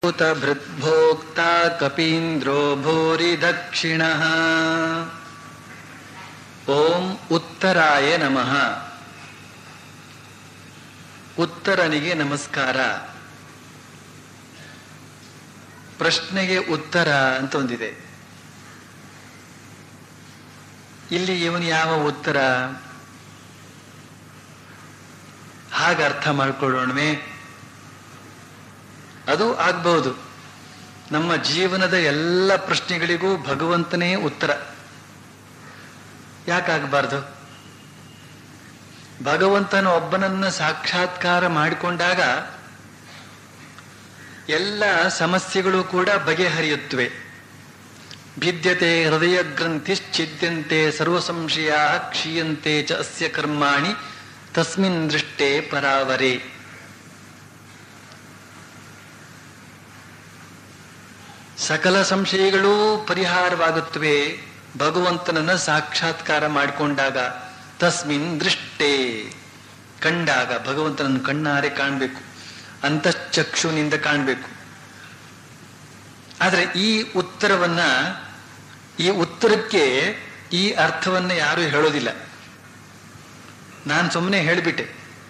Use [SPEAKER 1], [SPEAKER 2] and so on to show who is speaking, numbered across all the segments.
[SPEAKER 1] भृद्भोक्ता कपीन्द्रो भूरि दक्षिणः ಓಂ ಉತ್ತರಾಯ ನಮಃ ಉತ್ತರನಿಗೆ ನಮಸ್ಕಾರ ಪ್ರಶ್ನೆಗೆ ಉತ್ತರ ಅಂತ ಒಂದಿದೆ ಇಲ್ಲಿ ಇವನು ಯಾವ ಉತ್ತರ ಹಾಗೆ ಅರ್ಥ ಮಾಡ್ಕೊಳ್ಳೋಣವೇ ಅದು ಆಗ್ಬಹುದು ನಮ್ಮ ಜೀವನದ ಎಲ್ಲ ಪ್ರಶ್ನೆಗಳಿಗೂ ಭಗವಂತನೇ ಉತ್ತರ ಯಾಕಾಗಬಾರ್ದು ಭಗವಂತನ ಒಬ್ಬನನ್ನ ಸಾಕ್ಷಾತ್ಕಾರ ಮಾಡಿಕೊಂಡಾಗ ಎಲ್ಲ ಸಮಸ್ಯೆಗಳು ಕೂಡ ಬಗೆಹರಿಯುತ್ತವೆ ಭಿದ್ಯತೆ ಹೃದಯ ಗ್ರಂಥಿಶ್ಚಿದ್ಯಂತೆ ಸರ್ವ ಸಂಶಯ ಕ್ಷೀಯಂತೆ ಚ ಅಸ್ಯ ಕರ್ಮಾಣಿ ತಸ್ಮಿನ್ ದೃಷ್ಟೇ ಪರಾವರೆ ಸಕಲ ಸಂಶಯಗಳೂ ಪರಿಹಾರವಾಗುತ್ತವೆ ಭಗವಂತನನ್ನ ಸಾಕ್ಷಾತ್ಕಾರ ಮಾಡಿಕೊಂಡಾಗ ತಸ್ಮಿನ್ ದೃಷ್ಟೇ ಕಂಡಾಗ ಭಗವಂತನನ್ನು ಕಣ್ಣಾರೆ ಕಾಣಬೇಕು ಅಂತಶ್ಚಕ್ಷುನಿಂದ ಕಾಣಬೇಕು ಆದರೆ ಈ ಉತ್ತರವನ್ನ ಈ ಉತ್ತರಕ್ಕೆ ಈ ಅರ್ಥವನ್ನ ಯಾರು ಹೇಳೋದಿಲ್ಲ ನಾನು ಸುಮ್ಮನೆ ಹೇಳಿಬಿಟ್ಟೆ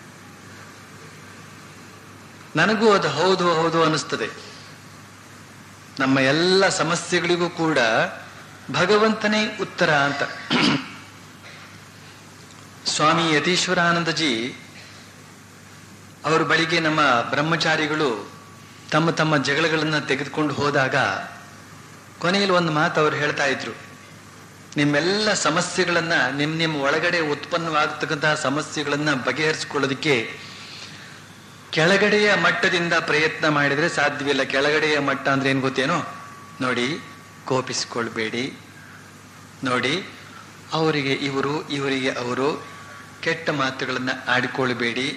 [SPEAKER 1] ನನಗೂ ಅದು ಹೌದು ಹೌದು ಅನಿಸ್ತದೆ ನಮ್ಮ ಎಲ್ಲ ಸಮಸ್ಯೆಗಳಿಗೂ ಕೂಡ ಭಗವಂತನೇ ಉತ್ತರ ಅಂತ ಸ್ವಾಮಿ ಯತೀಶ್ವರಾನಂದಜಿ ಅವರ ಬಳಿಗೆ ನಮ್ಮ ಬ್ರಹ್ಮಚಾರಿಗಳು ತಮ್ಮ ತಮ್ಮ ಜಗಳಗಳನ್ನು ತೆಗೆದುಕೊಂಡು ಹೋದಾಗ ಕೊನೆಯಲ್ಲಿ ಒಂದು ಮಾತು ಅವರು ಹೇಳ್ತಾ ಇದ್ರು ನಿಮ್ಮೆಲ್ಲ ಸಮಸ್ಯೆಗಳನ್ನ ನಿಮ್ ನಿಮ್ಮ ಒಳಗಡೆ ಉತ್ಪನ್ನವಾಗತಕ್ಕಂತಹ ಸಮಸ್ಯೆಗಳನ್ನ ಬಗೆಹರಿಸಿಕೊಳ್ಳೋದಕ್ಕೆ ಕೆಳಗಡೆಯ ಮಟ್ಟದಿಂದ ಪ್ರಯತ್ನ ಮಾಡಿದ್ರೆ ಸಾಧ್ಯವಿಲ್ಲ ಕೆಳಗಡೆಯ ಮಟ್ಟ ಅಂದ್ರೆ ಏನ್ ಗೊತ್ತೇನೋ ನೋಡಿ ಕೋಪಿಸಿಕೊಳ್ಬೇಡಿ ನೋಡಿ ಅವರಿಗೆ ಇವರು ಇವರಿಗೆ ಅವರು ಕೆಟ್ಟ ಮಾತುಗಳನ್ನು ಆಡಿಕೊಳ್ಬೇಡಿ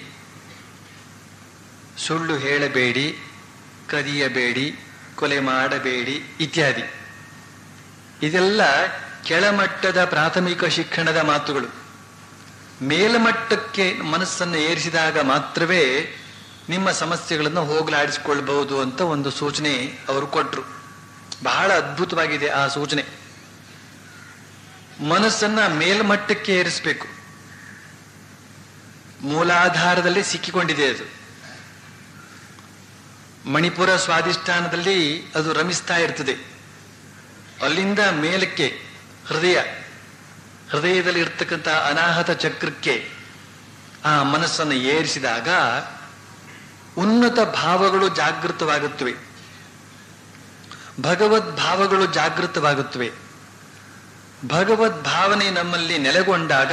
[SPEAKER 1] ಸುಳ್ಳು ಹೇಳಬೇಡಿ ಕದಿಯಬೇಡಿ ಕೊಲೆ ಮಾಡಬೇಡಿ ಇತ್ಯಾದಿ ಇದೆಲ್ಲ ಕೆಳಮಟ್ಟದ ಪ್ರಾಥಮಿಕ ಶಿಕ್ಷಣದ ಮಾತುಗಳು ಮೇಲ್ಮಟ್ಟಕ್ಕೆ ಮನಸ್ಸನ್ನು ಏರಿಸಿದಾಗ ಮಾತ್ರವೇ ನಿಮ್ಮ ಸಮಸ್ಯೆಗಳನ್ನು ಹೋಗಲಾಡಿಸಿಕೊಳ್ಬಹುದು ಅಂತ ಒಂದು ಸೂಚನೆ ಅವರು ಕೊಟ್ಟರು ಬಹಳ ಅದ್ಭುತವಾಗಿದೆ ಆ ಸೂಚನೆ ಮನಸ್ಸನ್ನ ಮೇಲ್ಮಟ್ಟಕ್ಕೆ ಏರಿಸಬೇಕು ಮೂಲಾಧಾರದಲ್ಲಿ ಸಿಕ್ಕಿಕೊಂಡಿದೆ ಅದು ಮಣಿಪುರ ಸ್ವಾಧಿಷ್ಠಾನದಲ್ಲಿ ಅದು ರಮಿಸ್ತಾ ಇರ್ತದೆ ಅಲ್ಲಿಂದ ಮೇಲಕ್ಕೆ ಹೃದಯ ಹೃದಯದಲ್ಲಿ ಇರ್ತಕ್ಕಂಥ ಅನಾಹತ ಚಕ್ರಕ್ಕೆ ಆ ಮನಸ್ಸನ್ನು ಏರಿಸಿದಾಗ ಉನ್ನತ ಭಾವಗಳು ಜಾಗೃತವಾಗುತ್ತವೆ ಭಗವದ್ ಭಾವಗಳು ಜಾಗೃತವಾಗುತ್ತವೆ ಭಗವದ್ ಭಾವನೆ ನಮ್ಮಲ್ಲಿ ನೆಲೆಗೊಂಡಾಗ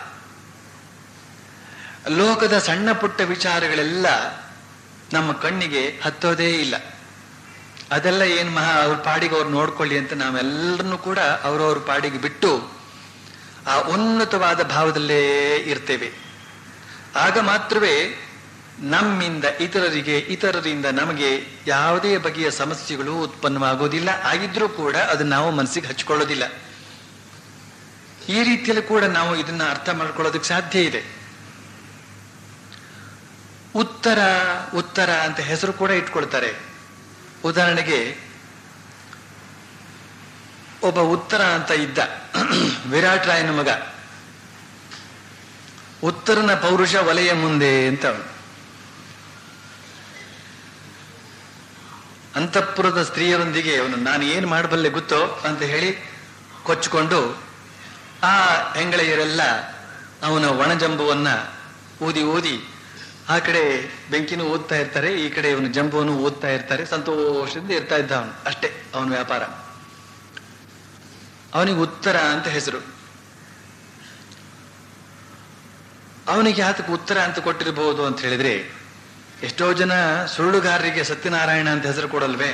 [SPEAKER 1] ಲೋಕದ ಸಣ್ಣ ಪುಟ್ಟ ವಿಚಾರಗಳೆಲ್ಲ ನಮ್ಮ ಕಣ್ಣಿಗೆ ಹತ್ತೋದೇ ಇಲ್ಲ ಅದೆಲ್ಲ ಏನ್ ಮಹಾ ಅವ್ರ ಪಾಡಿಗೆ ಅವ್ರು ನೋಡ್ಕೊಳ್ಳಿ ಅಂತ ನಾವೆಲ್ಲರನ್ನು ಕೂಡ ಅವರವ್ರ ಪಾಡಿಗೆ ಬಿಟ್ಟು ಆ ಉನ್ನತವಾದ ಭಾವದಲ್ಲೇ ಇರ್ತೇವೆ ಆಗ ಮಾತ್ರವೇ ನಮ್ಮಿಂದ ಇತರರಿಗೆ ಇತರರಿಂದ ನಮಗೆ ಯಾವುದೇ ಬಗೆಯ ಸಮಸ್ಯೆಗಳು ಉತ್ಪನ್ನವಾಗೋದಿಲ್ಲ ಆಗಿದ್ರೂ ಕೂಡ ಅದನ್ನ ನಾವು ಮನಸ್ಸಿಗೆ ಹಚ್ಕೊಳ್ಳೋದಿಲ್ಲ ಈ ರೀತಿಯಲ್ಲಿ ಕೂಡ ನಾವು ಇದನ್ನ ಅರ್ಥ ಮಾಡ್ಕೊಳ್ಳೋದಕ್ಕೆ ಸಾಧ್ಯ ಇದೆ ಉತ್ತರ ಉತ್ತರ ಅಂತ ಹೆಸರು ಕೂಡ ಇಟ್ಕೊಳ್ತಾರೆ ಉದಾಹರಣೆಗೆ ಒಬ್ಬ ಉತ್ತರ ಅಂತ ಇದ್ದ ವಿರಾಟ್ ರಾಯನ ಮಗ ಉತ್ತರನ ಪೌರುಷ ವಲಯ ಮುಂದೆ ಅಂತ ಅವನು ಅಂತಃಪುರದ ಸ್ತ್ರೀಯರೊಂದಿಗೆ ಅವನು ನಾನು ಏನು ಮಾಡಬಲ್ಲೆ ಗೊತ್ತೋ ಅಂತ ಹೇಳಿ ಕೊಚ್ಚಿಕೊಂಡು ಆ ಹೆಂಗಳೆಯರೆಲ್ಲ ಅವನ ಒಣಜಂಬುವನ್ನ ಊದಿ ಊದಿ ಆ ಕಡೆ ಬೆಂಕಿನೂ ಓದ್ತಾ ಇರ್ತಾರೆ ಈ ಕಡೆ ಇವನು ಜಂಬುವನ್ನು ಓದ್ತಾ ಇರ್ತಾರೆ ಸಂತೋಷದಿಂದ ಇರ್ತಾ ಇದ್ದ ಅವನು ಅಷ್ಟೇ ಅವನ ವ್ಯಾಪಾರ ಅವನಿಗೆ ಉತ್ತರ ಅಂತ ಹೆಸರು ಅವನಿಗೆ ಯಾತಕ್ಕೆ ಉತ್ತರ ಅಂತ ಕೊಟ್ಟಿರಬಹುದು ಅಂತ ಹೇಳಿದ್ರೆ ಎಷ್ಟೋ ಜನ ಸುಳ್ಳುಗಾರರಿಗೆ ಸತ್ಯನಾರಾಯಣ ಅಂತ ಹೆಸರು ಕೊಡಲ್ವೇ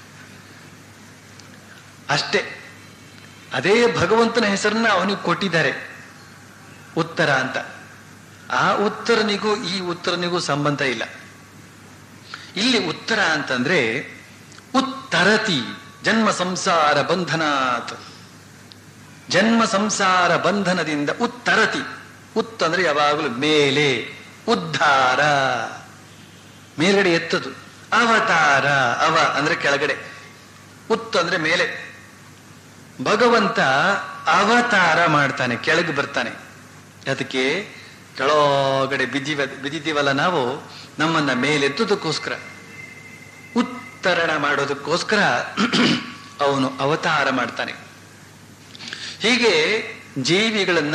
[SPEAKER 1] ಅಷ್ಟೇ ಅದೇ ಭಗವಂತನ ಹೆಸರನ್ನ ಅವನಿಗೆ ಕೊಟ್ಟಿದ್ದಾರೆ ಉತ್ತರ ಅಂತ ಆ ಉತ್ತರನಿಗೂ ಈ ಉತ್ತರನಿಗೂ ಸಂಬಂಧ ಇಲ್ಲ ಇಲ್ಲಿ ಉತ್ತರ ಅಂತಂದ್ರೆ ಉತ್ತರತಿ ಜನ್ಮ ಸಂಸಾರ ಬಂಧನಾತ್ ಜನ್ಮ ಸಂಸಾರ ಬಂಧನದಿಂದ ಉತ್ತರತಿ ಉತ್ ಅಂದ್ರೆ ಯಾವಾಗಲೂ ಮೇಲೆ ಉದ್ಧಾರ ಮೇಲ್ಗಡೆ ಎತ್ತದು ಅವತಾರ ಅವ ಅಂದ್ರೆ ಕೆಳಗಡೆ ಉತ್ ಅಂದ್ರೆ ಮೇಲೆ ಭಗವಂತ ಅವತಾರ ಮಾಡ್ತಾನೆ ಕೆಳಗೆ ಬರ್ತಾನೆ ಅದಕ್ಕೆ ಕೆಳಗಡೆ ಬಿದ್ದಿವ ಬಿದ್ದಿದ್ದೀವಲ್ಲ ನಾವು ನಮ್ಮನ್ನ ಮೇಲೆತ್ತುದಕ್ಕೋಸ್ಕರ ಉತ್ತರಣ ಮಾಡೋದಕ್ಕೋಸ್ಕರ ಅವನು ಅವತಾರ ಮಾಡ್ತಾನೆ ಹೀಗೆ ಜೀವಿಗಳನ್ನ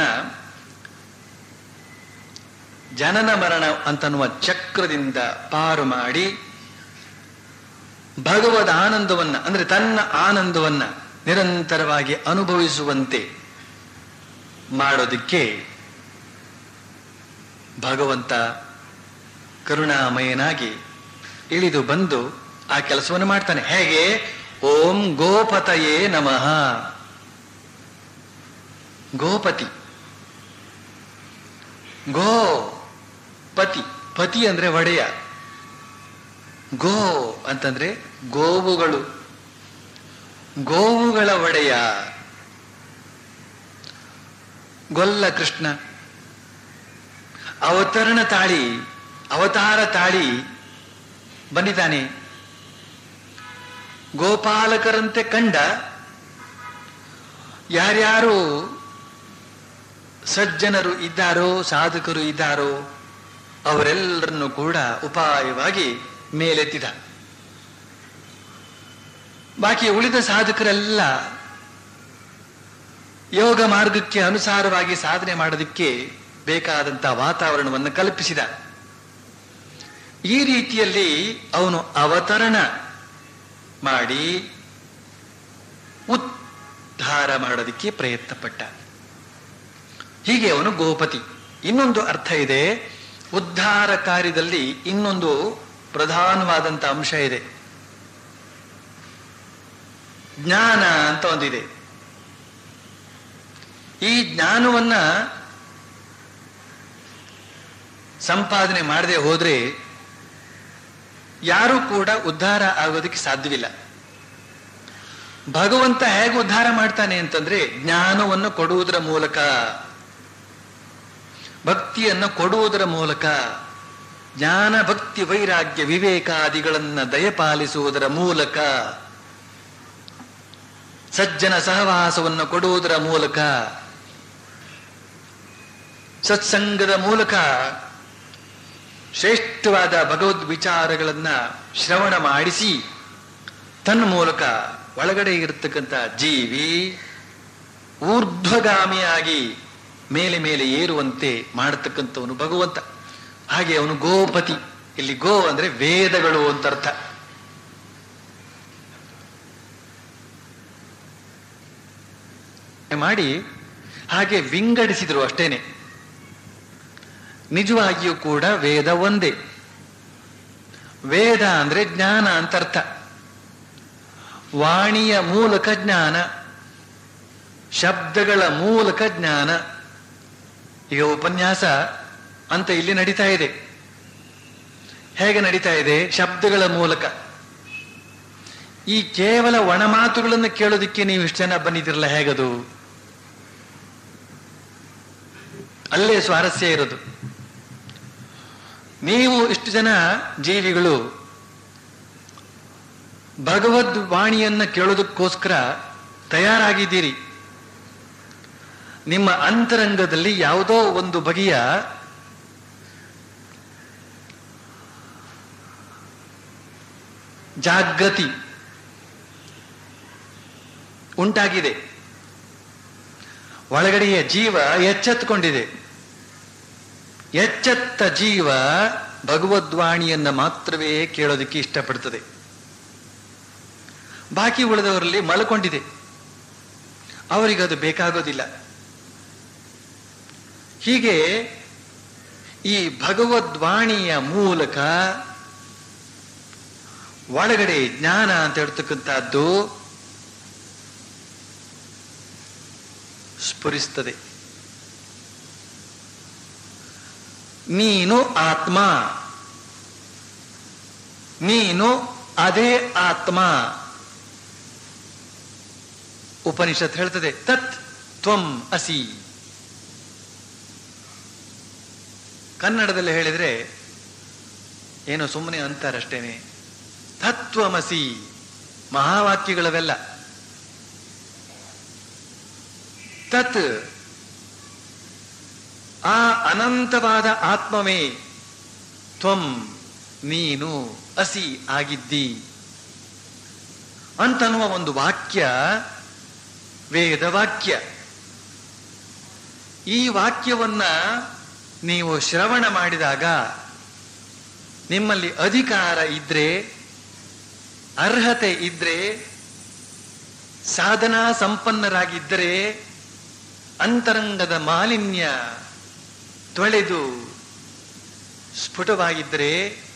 [SPEAKER 1] ಜನನ ಮರಣ ಅಂತನ್ನುವ ಚಕ್ರದಿಂದ ಪಾರು ಮಾಡಿ ಭಗವದ್ ಆನಂದವನ್ನ ಅಂದ್ರೆ ತನ್ನ ಆನಂದವನ್ನ ನಿರಂತರವಾಗಿ ಅನುಭವಿಸುವಂತೆ ಮಾಡೋದಕ್ಕೆ ಭಗವಂತ ಕರುಣಾಮಯನಾಗಿ ಇಳಿದು ಬಂದು ಆ ಕೆಲಸವನ್ನು ಮಾಡ್ತಾನೆ ಹೇಗೆ ಓಂ ಗೋಪತಯೇ ನಮಃ ಗೋಪತಿ ಗೋ ಪತಿ ಪತಿ ಅಂದ್ರೆ ಒಡೆಯ ಗೋ ಅಂತಂದ್ರೆ ಗೋವುಗಳು ಗೋವುಗಳ ಒಡೆಯ ಗೊಲ್ಲ ಕೃಷ್ಣ ಅವತರಣ ತಾಳಿ ಅವತಾರ ತಾಳಿ ಬಂದಿದ್ದಾನೆ ಗೋಪಾಲಕರಂತೆ ಕಂಡ ಯಾರ್ಯಾರು ಸಜ್ಜನರು ಇದ್ದಾರೋ ಸಾಧಕರು ಇದ್ದಾರೋ ಅವರೆಲ್ಲರನ್ನು ಕೂಡ ಉಪಾಯವಾಗಿ ಮೇಲೆತ್ತಿದ ಬಾಕಿ ಉಳಿದ ಸಾಧಕರೆಲ್ಲ ಯೋಗ ಮಾರ್ಗಕ್ಕೆ ಅನುಸಾರವಾಗಿ ಸಾಧನೆ ಮಾಡೋದಕ್ಕೆ ಬೇಕಾದಂತ ವಾತಾವರಣವನ್ನು ಕಲ್ಪಿಸಿದ ಈ ರೀತಿಯಲ್ಲಿ ಅವನು ಅವತರಣ ಮಾಡಿ ಉದ್ಧಾರ ಮಾಡೋದಕ್ಕೆ ಪ್ರಯತ್ನ ಪಟ್ಟ ಹೀಗೆ ಅವನು ಗೋಪತಿ ಇನ್ನೊಂದು ಅರ್ಥ ಇದೆ ಉದ್ಧಾರ ಕಾರ್ಯದಲ್ಲಿ ಇನ್ನೊಂದು ಪ್ರಧಾನವಾದಂತ ಅಂಶ ಇದೆ ಜ್ಞಾನ ಅಂತ ಒಂದಿದೆ ಈ ಜ್ಞಾನವನ್ನ ಸಂಪಾದನೆ ಮಾಡದೆ ಹೋದ್ರೆ ಯಾರೂ ಕೂಡ ಉದ್ಧಾರ ಆಗೋದಕ್ಕೆ ಸಾಧ್ಯವಿಲ್ಲ ಭಗವಂತ ಹೇಗೆ ಉದ್ಧಾರ ಮಾಡ್ತಾನೆ ಅಂತಂದ್ರೆ ಜ್ಞಾನವನ್ನು ಕೊಡುವುದರ ಮೂಲಕ ಭಕ್ತಿಯನ್ನು ಕೊಡುವುದರ ಮೂಲಕ ಜ್ಞಾನ ಭಕ್ತಿ ವೈರಾಗ್ಯ ವಿವೇಕಾದಿಗಳನ್ನ ದಯಪಾಲಿಸುವುದರ ಮೂಲಕ ಸಜ್ಜನ ಸಹವಾಸವನ್ನು ಕೊಡುವುದರ ಮೂಲಕ ಸತ್ಸಂಗದ ಮೂಲಕ ಶ್ರೇಷ್ಠವಾದ ಭಗವದ್ ವಿಚಾರಗಳನ್ನ ಶ್ರವಣ ಮಾಡಿಸಿ ತನ್ನ ಮೂಲಕ ಒಳಗಡೆ ಇರತಕ್ಕಂಥ ಜೀವಿ ಊರ್ಧ್ವಗಾಮಿಯಾಗಿ ಮೇಲೆ ಮೇಲೆ ಏರುವಂತೆ ಮಾಡತಕ್ಕಂಥವನು ಭಗವಂತ ಹಾಗೆ ಅವನು ಗೋಪತಿ ಇಲ್ಲಿ ಗೋ ಅಂದ್ರೆ ವೇದಗಳು ಅಂತ ಅರ್ಥ ಮಾಡಿ ಹಾಗೆ ವಿಂಗಡಿಸಿದ್ರು ಅಷ್ಟೇನೆ ನಿಜವಾಗಿಯೂ ಕೂಡ ವೇದ ಒಂದೇ ವೇದ ಅಂದ್ರೆ ಜ್ಞಾನ ಅಂತ ಅರ್ಥ ವಾಣಿಯ ಮೂಲಕ ಜ್ಞಾನ ಶಬ್ದಗಳ ಮೂಲಕ ಜ್ಞಾನ ಈಗ ಉಪನ್ಯಾಸ ಅಂತ ಇಲ್ಲಿ ನಡೀತಾ ಇದೆ ಹೇಗೆ ನಡೀತಾ ಇದೆ ಶಬ್ದಗಳ ಮೂಲಕ ಈ ಕೇವಲ ಒಣ ಮಾತುಗಳನ್ನು ಕೇಳೋದಕ್ಕೆ ನೀವು ಇಷ್ಟು ಜನ ಬಂದಿದ್ದೀರಲ್ಲ ಹೇಗದು ಅಲ್ಲೇ ಸ್ವಾರಸ್ಯ ಇರೋದು ನೀವು ಇಷ್ಟು ಜನ ಜೀವಿಗಳು ಭಗವದ್ ವಾಣಿಯನ್ನ ಕೇಳೋದಕ್ಕೋಸ್ಕರ ತಯಾರಾಗಿದ್ದೀರಿ ನಿಮ್ಮ ಅಂತರಂಗದಲ್ಲಿ ಯಾವುದೋ ಒಂದು ಬಗೆಯ ಜಾಗೃತಿ ಉಂಟಾಗಿದೆ ಒಳಗಡೆಯ ಜೀವ ಎಚ್ಚೆತ್ತುಕೊಂಡಿದೆ ಎಚ್ಚೆತ್ತ ಜೀವ ಭಗವದ್ವಾಣಿಯನ್ನ ಮಾತ್ರವೇ ಕೇಳೋದಕ್ಕೆ ಇಷ್ಟಪಡ್ತದೆ ಬಾಕಿ ಉಳಿದವರಲ್ಲಿ ಮಲ್ಕೊಂಡಿದೆ ಅವರಿಗದು ಬೇಕಾಗೋದಿಲ್ಲ ಹೀಗೆ ಈ ಭಗವದ್ವಾಣಿಯ ಮೂಲಕ ಒಳಗಡೆ ಜ್ಞಾನ ಅಂತ ಹೇಳ್ತಕ್ಕಂಥದ್ದು ಸ್ಫುರಿಸ್ತದೆ ನೀನು ಆತ್ಮ ನೀನು ಅದೇ ಆತ್ಮ ಉಪನಿಷತ್ ಹೇಳ್ತದೆ ತತ್ ತ್ವಂ ಅಸಿ ಕನ್ನಡದಲ್ಲಿ ಹೇಳಿದ್ರೆ ಏನೋ ಸುಮ್ಮನೆ ಅಂತಾರಷ್ಟೇನೆ ತತ್ವಮಸಿ ಮಹಾವಾಕ್ಯಗಳವೆಲ್ಲ ತತ್ ಆ ಅನಂತವಾದ ಆತ್ಮವೇ ತ್ವಂ ನೀನು ಅಸಿ ಆಗಿದ್ದಿ ಅಂತನ್ನುವ ಒಂದು ವಾಕ್ಯ ವೇದ ವಾಕ್ಯ ಈ ವಾಕ್ಯವನ್ನ ನೀವು ಶ್ರವಣ ಮಾಡಿದಾಗ ನಿಮ್ಮಲ್ಲಿ ಅಧಿಕಾರ ಇದ್ರೆ ಅರ್ಹತೆ ಇದ್ರೆ ಸಾಧನಾ ಸಂಪನ್ನರಾಗಿದ್ದರೆ ಅಂತರಂಗದ ಮಾಲಿನ್ಯ ತೊಳೆದು ಸ್ಫುಟವಾಗಿದ್ದರೆ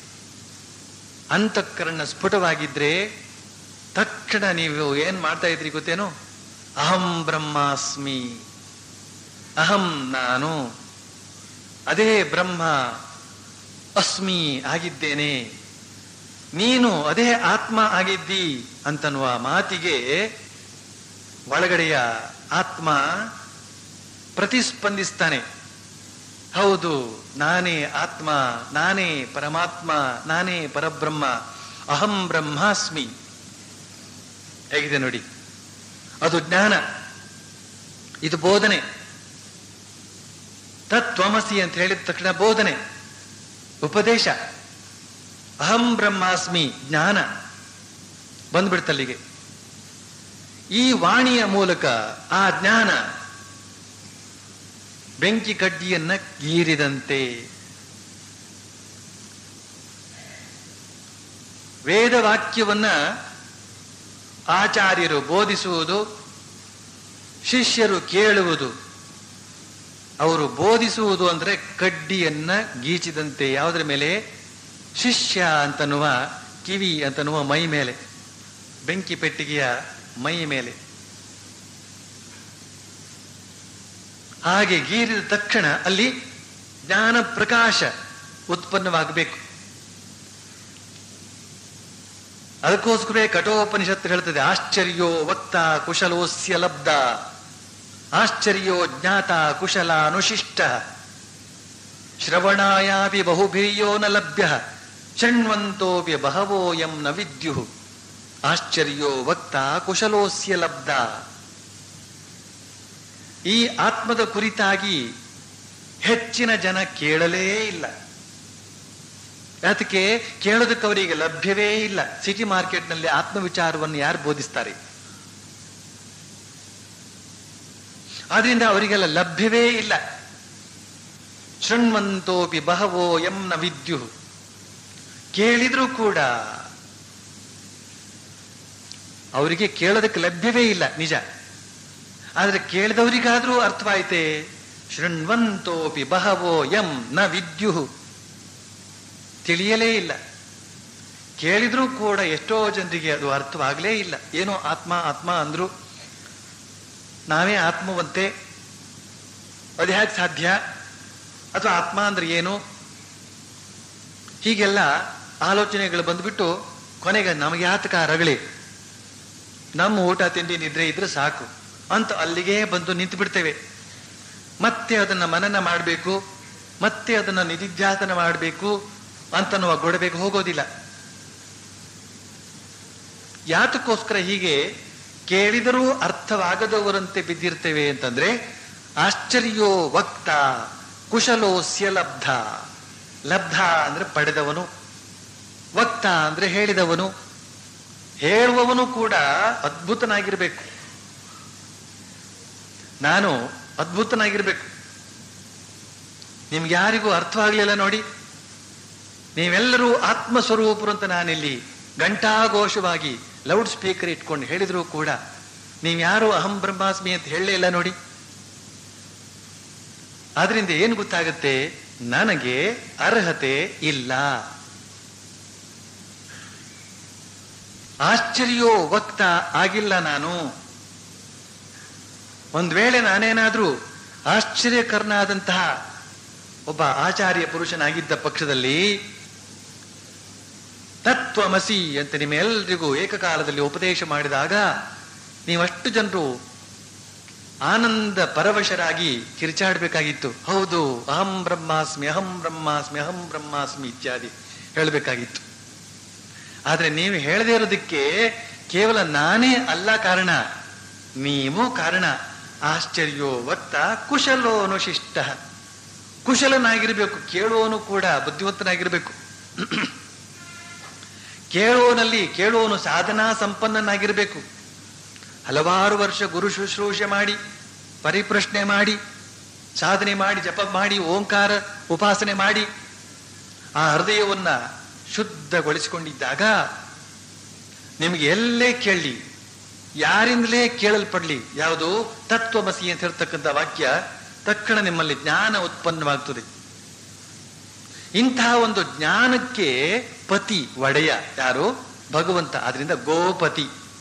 [SPEAKER 1] ಅಂತಃಕರಣ ಸ್ಫುಟವಾಗಿದ್ರೆ ತಕ್ಷಣ ನೀವು ಏನ್ ಮಾಡ್ತಾ ಇದ್ರಿ ಗೊತ್ತೇನು ಅಹಂ ಬ್ರಹ್ಮಾಸ್ಮಿ ಅಹಂ ನಾನು ಅದೇ ಬ್ರಹ್ಮ ಅಸ್ಮಿ ಆಗಿದ್ದೇನೆ ನೀನು ಅದೇ ಆತ್ಮ ಆಗಿದ್ದಿ ಅಂತನ್ನುವ ಮಾತಿಗೆ ಒಳಗಡೆಯ ಆತ್ಮ ಪ್ರತಿಸ್ಪಂದಿಸ್ತಾನೆ ಹೌದು ನಾನೇ ಆತ್ಮ ನಾನೇ ಪರಮಾತ್ಮ ನಾನೇ ಪರಬ್ರಹ್ಮ ಅಹಂ ಬ್ರಹ್ಮಾಸ್ಮಿ ಹೇಗಿದೆ ನೋಡಿ ಅದು ಜ್ಞಾನ ಇದು ಬೋಧನೆ ತತ್ವಮಸಿ ಅಂತ ಹೇಳಿದ ತಕ್ಷಣ ಬೋಧನೆ ಉಪದೇಶ ಅಹಂ ಬ್ರಹ್ಮಾಸ್ಮಿ ಜ್ಞಾನ ಬಂದ್ಬಿಡ್ತಲ್ಲಿಗೆ ಈ ವಾಣಿಯ ಮೂಲಕ ಆ ಜ್ಞಾನ ಬೆಂಕಿ ಕಡ್ಡಿಯನ್ನ ಗೀರಿದಂತೆ ವೇದವಾಕ್ಯವನ್ನ ಆಚಾರ್ಯರು ಬೋಧಿಸುವುದು ಶಿಷ್ಯರು ಕೇಳುವುದು ಅವರು ಬೋಧಿಸುವುದು ಅಂದ್ರೆ ಕಡ್ಡಿಯನ್ನ ಗೀಚಿದಂತೆ ಯಾವುದರ ಮೇಲೆ ಶಿಷ್ಯ ಅಂತನ್ನುವ ಕಿವಿ ಅಂತನ್ನುವ ಮೈ ಮೇಲೆ ಬೆಂಕಿ ಪೆಟ್ಟಿಗೆಯ ಮೈ ಮೇಲೆ ಹಾಗೆ ಗೀರಿದ ತಕ್ಷಣ ಅಲ್ಲಿ ಜ್ಞಾನ ಪ್ರಕಾಶ ಉತ್ಪನ್ನವಾಗಬೇಕು ಅದಕ್ಕೋಸ್ಕರ ಕಠೋಪನಿಷತ್ತು ಹೇಳ್ತದೆ ಆಶ್ಚರ್ಯೋ ವಕ್ತ ಕುಶಲೋಸ್ಯ ಲಬ್ಧ ಆಶ್ಚರ್ಯೋ ಜ್ಞಾತ ಕುಶಲ ಅನುಶಿಷ್ಟ ಶ್ರವಣಾಯಾಪಿ ಬಹುಭಿರ್ಯೋ ನ ಲಭ್ಯ ಶೃಣ್ವಂತೋಪಿ ಬಹವೋ ಯಂ ನ ವಿದ್ಯು ಆಶ್ಚರ್ಯೋ ವಕ್ತ ಕುಶಲೋಸ್ಯ ಲಬ್ಧ ಈ ಆತ್ಮದ ಕುರಿತಾಗಿ ಹೆಚ್ಚಿನ ಜನ ಕೇಳಲೇ ಇಲ್ಲ ಅದಕ್ಕೆ ಕೇಳೋದಕ್ಕೆ ಅವರಿಗೆ ಲಭ್ಯವೇ ಇಲ್ಲ ಸಿಟಿ ಮಾರ್ಕೆಟ್ನಲ್ಲಿ ಆತ್ಮವಿಚಾರವನ್ನು ಯಾರು ಬೋಧಿಸ್ತಾರೆ ಆದ್ರಿಂದ ಅವರಿಗೆಲ್ಲ ಲಭ್ಯವೇ ಇಲ್ಲ ಶೃಣ್ವಂತೋಪಿ ಬಹವೋ ಎಂ ನ ವಿದ್ಯು ಕೇಳಿದ್ರೂ ಕೂಡ ಅವರಿಗೆ ಕೇಳೋದಕ್ಕೆ ಲಭ್ಯವೇ ಇಲ್ಲ ನಿಜ ಆದ್ರೆ ಕೇಳಿದವರಿಗಾದ್ರೂ ಅರ್ಥವಾಯ್ತೆ ಶೃಣ್ವಂತೋಪಿ ಬಹವೋ ಎಂ ನ ವಿದ್ಯು ತಿಳಿಯಲೇ ಇಲ್ಲ ಕೇಳಿದ್ರೂ ಕೂಡ ಎಷ್ಟೋ ಜನರಿಗೆ ಅದು ಅರ್ಥವಾಗಲೇ ಇಲ್ಲ ಏನೋ ಆತ್ಮ ಆತ್ಮ ಅಂದ್ರು ನಾವೇ ಆತ್ಮವಂತೆ ಅದು ಹೇಗೆ ಸಾಧ್ಯ ಅಥವಾ ಆತ್ಮ ಅಂದ್ರೆ ಏನು ಹೀಗೆಲ್ಲ ಆಲೋಚನೆಗಳು ಬಂದ್ಬಿಟ್ಟು ಕೊನೆಗೆ ನಮಗೆ ಯಾತಕ ರಗಳಿ ನಮ್ಮ ಊಟ ತಿಂಡಿ ನಿದ್ರೆ ಇದ್ರೆ ಸಾಕು ಅಂತ ಅಲ್ಲಿಗೆ ಬಂದು ನಿಂತು ಬಿಡ್ತೇವೆ ಮತ್ತೆ ಅದನ್ನ ಮನನ ಮಾಡಬೇಕು ಮತ್ತೆ ಅದನ್ನ ನಿಧಿಧ್ಯಾಸನ ಮಾಡಬೇಕು ಅಂತನ್ನುವ ಗೊಡಬೇಕು ಹೋಗೋದಿಲ್ಲ ಯಾತಕ್ಕೋಸ್ಕರ ಹೀಗೆ ಕೇಳಿದರೂ ಅರ್ಥವಾಗದವರಂತೆ ಬಿದ್ದಿರ್ತೇವೆ ಅಂತಂದ್ರೆ ಆಶ್ಚರ್ಯೋ ವಕ್ತ ಕುಶಲೋಸ್ಯ ಲಬ್ಧ ಲಬ್ಧ ಅಂದ್ರೆ ಪಡೆದವನು ವಕ್ತ ಅಂದ್ರೆ ಹೇಳಿದವನು ಹೇಳುವವನು ಕೂಡ ಅದ್ಭುತನಾಗಿರ್ಬೇಕು ನಾನು ಅದ್ಭುತನಾಗಿರ್ಬೇಕು ನಿಮ್ಗೆ ಯಾರಿಗೂ ಅರ್ಥವಾಗ್ಲಿಲ್ಲ ನೋಡಿ ನೀವೆಲ್ಲರೂ ಆತ್ಮಸ್ವರೂಪರು ಅಂತ ನಾನಿಲ್ಲಿ ಘಂಟಾಘೋಷವಾಗಿ ಲೌಡ್ ಸ್ಪೀಕರ್ ಇಟ್ಕೊಂಡು ಹೇಳಿದ್ರು ಕೂಡ ನೀವ್ಯಾರು ಅಹಂ ಬ್ರಹ್ಮಾಸ್ಮಿ ಅಂತ ಹೇಳಲೇ ಇಲ್ಲ ನೋಡಿ ಆದ್ರಿಂದ ಏನು ಗೊತ್ತಾಗುತ್ತೆ ನನಗೆ ಅರ್ಹತೆ ಇಲ್ಲ ಆಶ್ಚರ್ಯೋ ವಕ್ತ ಆಗಿಲ್ಲ ನಾನು ಒಂದ್ ವೇಳೆ ನಾನೇನಾದ್ರೂ ಆಶ್ಚರ್ಯಕರನಾದಂತಹ ಒಬ್ಬ ಆಚಾರ್ಯ ಪುರುಷನಾಗಿದ್ದ ಪಕ್ಷದಲ್ಲಿ ತತ್ವಮಸಿ ಅಂತ ನಿಮ್ಮೆಲ್ಲರಿಗೂ ಏಕಕಾಲದಲ್ಲಿ ಉಪದೇಶ ಮಾಡಿದಾಗ ನೀವಷ್ಟು ಜನರು ಆನಂದ ಪರವಶರಾಗಿ ಕಿರ್ಚಾಡ್ಬೇಕಾಗಿತ್ತು ಹೌದು ಅಹಂ ಬ್ರಹ್ಮಾಸ್ಮಿ ಅಹಂ ಬ್ರಹ್ಮಾಸ್ಮಿ ಅಹಂ ಬ್ರಹ್ಮಾಸ್ಮಿ ಇತ್ಯಾದಿ ಹೇಳಬೇಕಾಗಿತ್ತು ಆದ್ರೆ ನೀವು ಹೇಳದೇ ಇರೋದಕ್ಕೆ ಕೇವಲ ನಾನೇ ಅಲ್ಲ ಕಾರಣ ನೀವು ಕಾರಣ ಆಶ್ಚರ್ಯೋ ವಕ್ತ ಕುಶಲೋನು ಶಿಷ್ಟ ಕುಶಲನಾಗಿರ್ಬೇಕು ಕೇಳುವವನು ಕೂಡ ಬುದ್ಧಿವಂತನಾಗಿರ್ಬೇಕು ಕೇಳುವವನಲ್ಲಿ ಕೇಳುವವನು ಸಾಧನಾ ಸಂಪನ್ನನಾಗಿರ್ಬೇಕು ಹಲವಾರು ವರ್ಷ ಗುರು ಶುಶ್ರೂಷೆ ಮಾಡಿ ಪರಿಪ್ರಶ್ನೆ ಮಾಡಿ ಸಾಧನೆ ಮಾಡಿ ಜಪ ಮಾಡಿ ಓಂಕಾರ ಉಪಾಸನೆ ಮಾಡಿ ಆ ಹೃದಯವನ್ನ ಶುದ್ಧಗೊಳಿಸಿಕೊಂಡಿದ್ದಾಗ ನಿಮಗೆ ಎಲ್ಲೇ ಕೇಳಲಿ ಯಾರಿಂದಲೇ ಕೇಳಲ್ಪಡ್ಲಿ ಯಾವುದು ತತ್ವಮಸಿ ಅಂತ ಹೇಳ್ತಕ್ಕಂಥ ವಾಕ್ಯ ತಕ್ಷಣ ನಿಮ್ಮಲ್ಲಿ ಜ್ಞಾನ ಉತ್ಪನ್ನವಾಗ್ತದೆ ಇಂತಹ ಒಂದು ಜ್ಞಾನಕ್ಕೆ ಪತಿ ಒಡೆಯ ಯಾರು ಭಗವಂತ ಆದ್ರಿಂದ ಗೋಪತಿ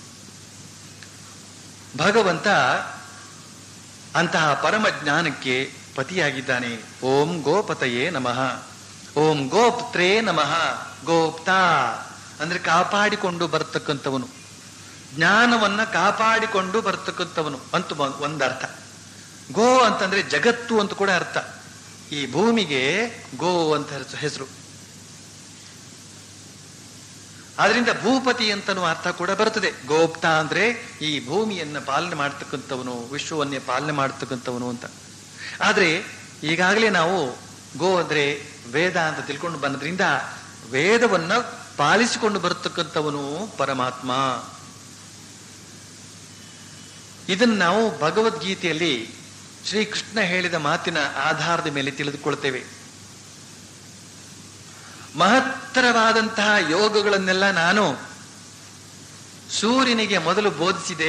[SPEAKER 1] ಭಗವಂತ ಅಂತಹ ಪರಮ ಜ್ಞಾನಕ್ಕೆ ಪತಿಯಾಗಿದ್ದಾನೆ ಓಂ ಗೋಪತಯೇ ನಮಃ ಓಂ ಗೋಪ್ತ್ರೇ ನಮಃ ಗೋಪ್ತಾ ಅಂದ್ರೆ ಕಾಪಾಡಿಕೊಂಡು ಬರ್ತಕ್ಕಂಥವನು ಜ್ಞಾನವನ್ನ ಕಾಪಾಡಿಕೊಂಡು ಬರ್ತಕ್ಕಂಥವನು ಅಂತ ಮ- ಒಂದರ್ಥ ಗೋ ಅಂತಂದ್ರೆ ಜಗತ್ತು ಅಂತ ಕೂಡ ಅರ್ಥ ಈ ಭೂಮಿಗೆ ಗೋ ಅಂತ ಹೆಸ- ಹೆಸರು ಆದ್ರಿಂದ ಭೂಪತಿ ಅಂತನೂ ಅರ್ಥ ಕೂಡ ಬರ್ತದೆ ಗೋಪ್ತಾ ಅಂದ್ರೆ ಈ ಭೂಮಿಯನ್ನ ಪಾಲನೆ ಮಾಡ್ತಕ್ಕಂಥವನು ವಿಶ್ವವನ್ನೇ ಪಾಲನೆ ಮಾಡ್ತಕ್ಕಂಥವನು ಅಂತ ಆದ್ರೆ ಈಗಾಗಲೇ ನಾವು ಗೋ ಅಂದ್ರೆ ವೇದ ಅಂತ ತಿಳ್ಕೊಂಡು ಬಂದ್ರಿಂದ ವೇದವನ್ನ ಪಾಲಿಸಿಕೊಂಡು ಬರತಕ್ಕಂಥವನು ಪರಮಾತ್ಮ ಇದನ್ನು ನಾವು ಭಗವದ್ಗೀತೆಯಲ್ಲಿ ಶ್ರೀಕೃಷ್ಣ ಹೇಳಿದ ಮಾತಿನ ಆಧಾರದ ಮೇಲೆ ತಿಳಿದುಕೊಳ್ತೇವೆ ಮಹತ್ತರವಾದಂತಹ ಯೋಗಗಳನ್ನೆಲ್ಲ ನಾನು ಸೂರ್ಯನಿಗೆ ಮೊದಲು ಬೋಧಿಸಿದೆ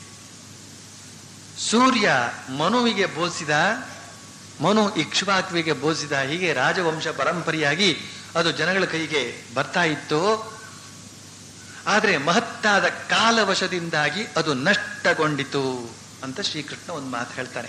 [SPEAKER 1] ಸೂರ್ಯ ಮನುವಿಗೆ ಬೋಧಿಸಿದ ಮನು ಇಕ್ಷ್ವಾಕುವಿಗೆ ಬೋಧಿಸಿದ ಹೀಗೆ ರಾಜವಂಶ ಪರಂಪರೆಯಾಗಿ ಅದು ಜನಗಳ ಕೈಗೆ ಬರ್ತಾ ಇತ್ತು ಆದ್ರೆ ಮಹತ್ತಾದ ಕಾಲವಶದಿಂದಾಗಿ ಅದು ನಷ್ಟಗೊಂಡಿತು ಅಂತ ಶ್ರೀಕೃಷ್ಣ ಒಂದು ಮಾತು ಹೇಳ್ತಾನೆ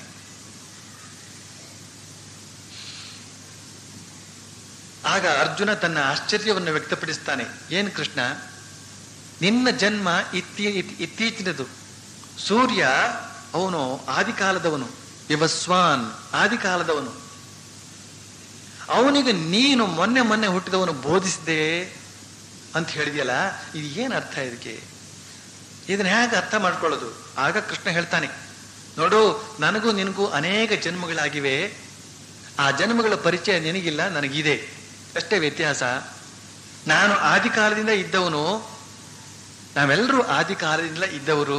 [SPEAKER 1] ಆಗ ಅರ್ಜುನ ತನ್ನ ಆಶ್ಚರ್ಯವನ್ನು ವ್ಯಕ್ತಪಡಿಸ್ತಾನೆ ಏನ್ ಕೃಷ್ಣ ನಿನ್ನ ಜನ್ಮ ಇತ್ತೀ ಇತ್- ಇತ್ತೀಚಿನದು ಸೂರ್ಯ ಅವನು ಆದಿಕಾಲದವನು ವಿವಸ್ವಾನ್ ಆದಿಕಾಲದವನು ಅವನಿಗೆ ನೀನು ಮೊನ್ನೆ ಮೊನ್ನೆ ಹುಟ್ಟಿದವನು ಬೋಧಿಸಿದೆ ಅಂತ ಹೇಳಿದ್ಯಲ್ಲ ಇದು ಏನ್ ಅರ್ಥ ಇದಕ್ಕೆ ಇದನ್ನ ಹೇಗೆ ಅರ್ಥ ಮಾಡ್ಕೊಳ್ಳೋದು ಆಗ ಕೃಷ್ಣ ಹೇಳ್ತಾನೆ ನೋಡು ನನಗೂ ನಿನಗೂ ಅನೇಕ ಜನ್ಮಗಳಾಗಿವೆ ಆ ಜನ್ಮಗಳ ಪರಿಚಯ ನಿನಗಿಲ್ಲ ನನಗಿದೆ ಅಷ್ಟೇ ವ್ಯತ್ಯಾಸ ನಾನು ಆದಿಕಾಲದಿಂದ ಇದ್ದವನು ನಾವೆಲ್ಲರೂ ಆದಿಕಾಲದಿಂದ ಇದ್ದವರು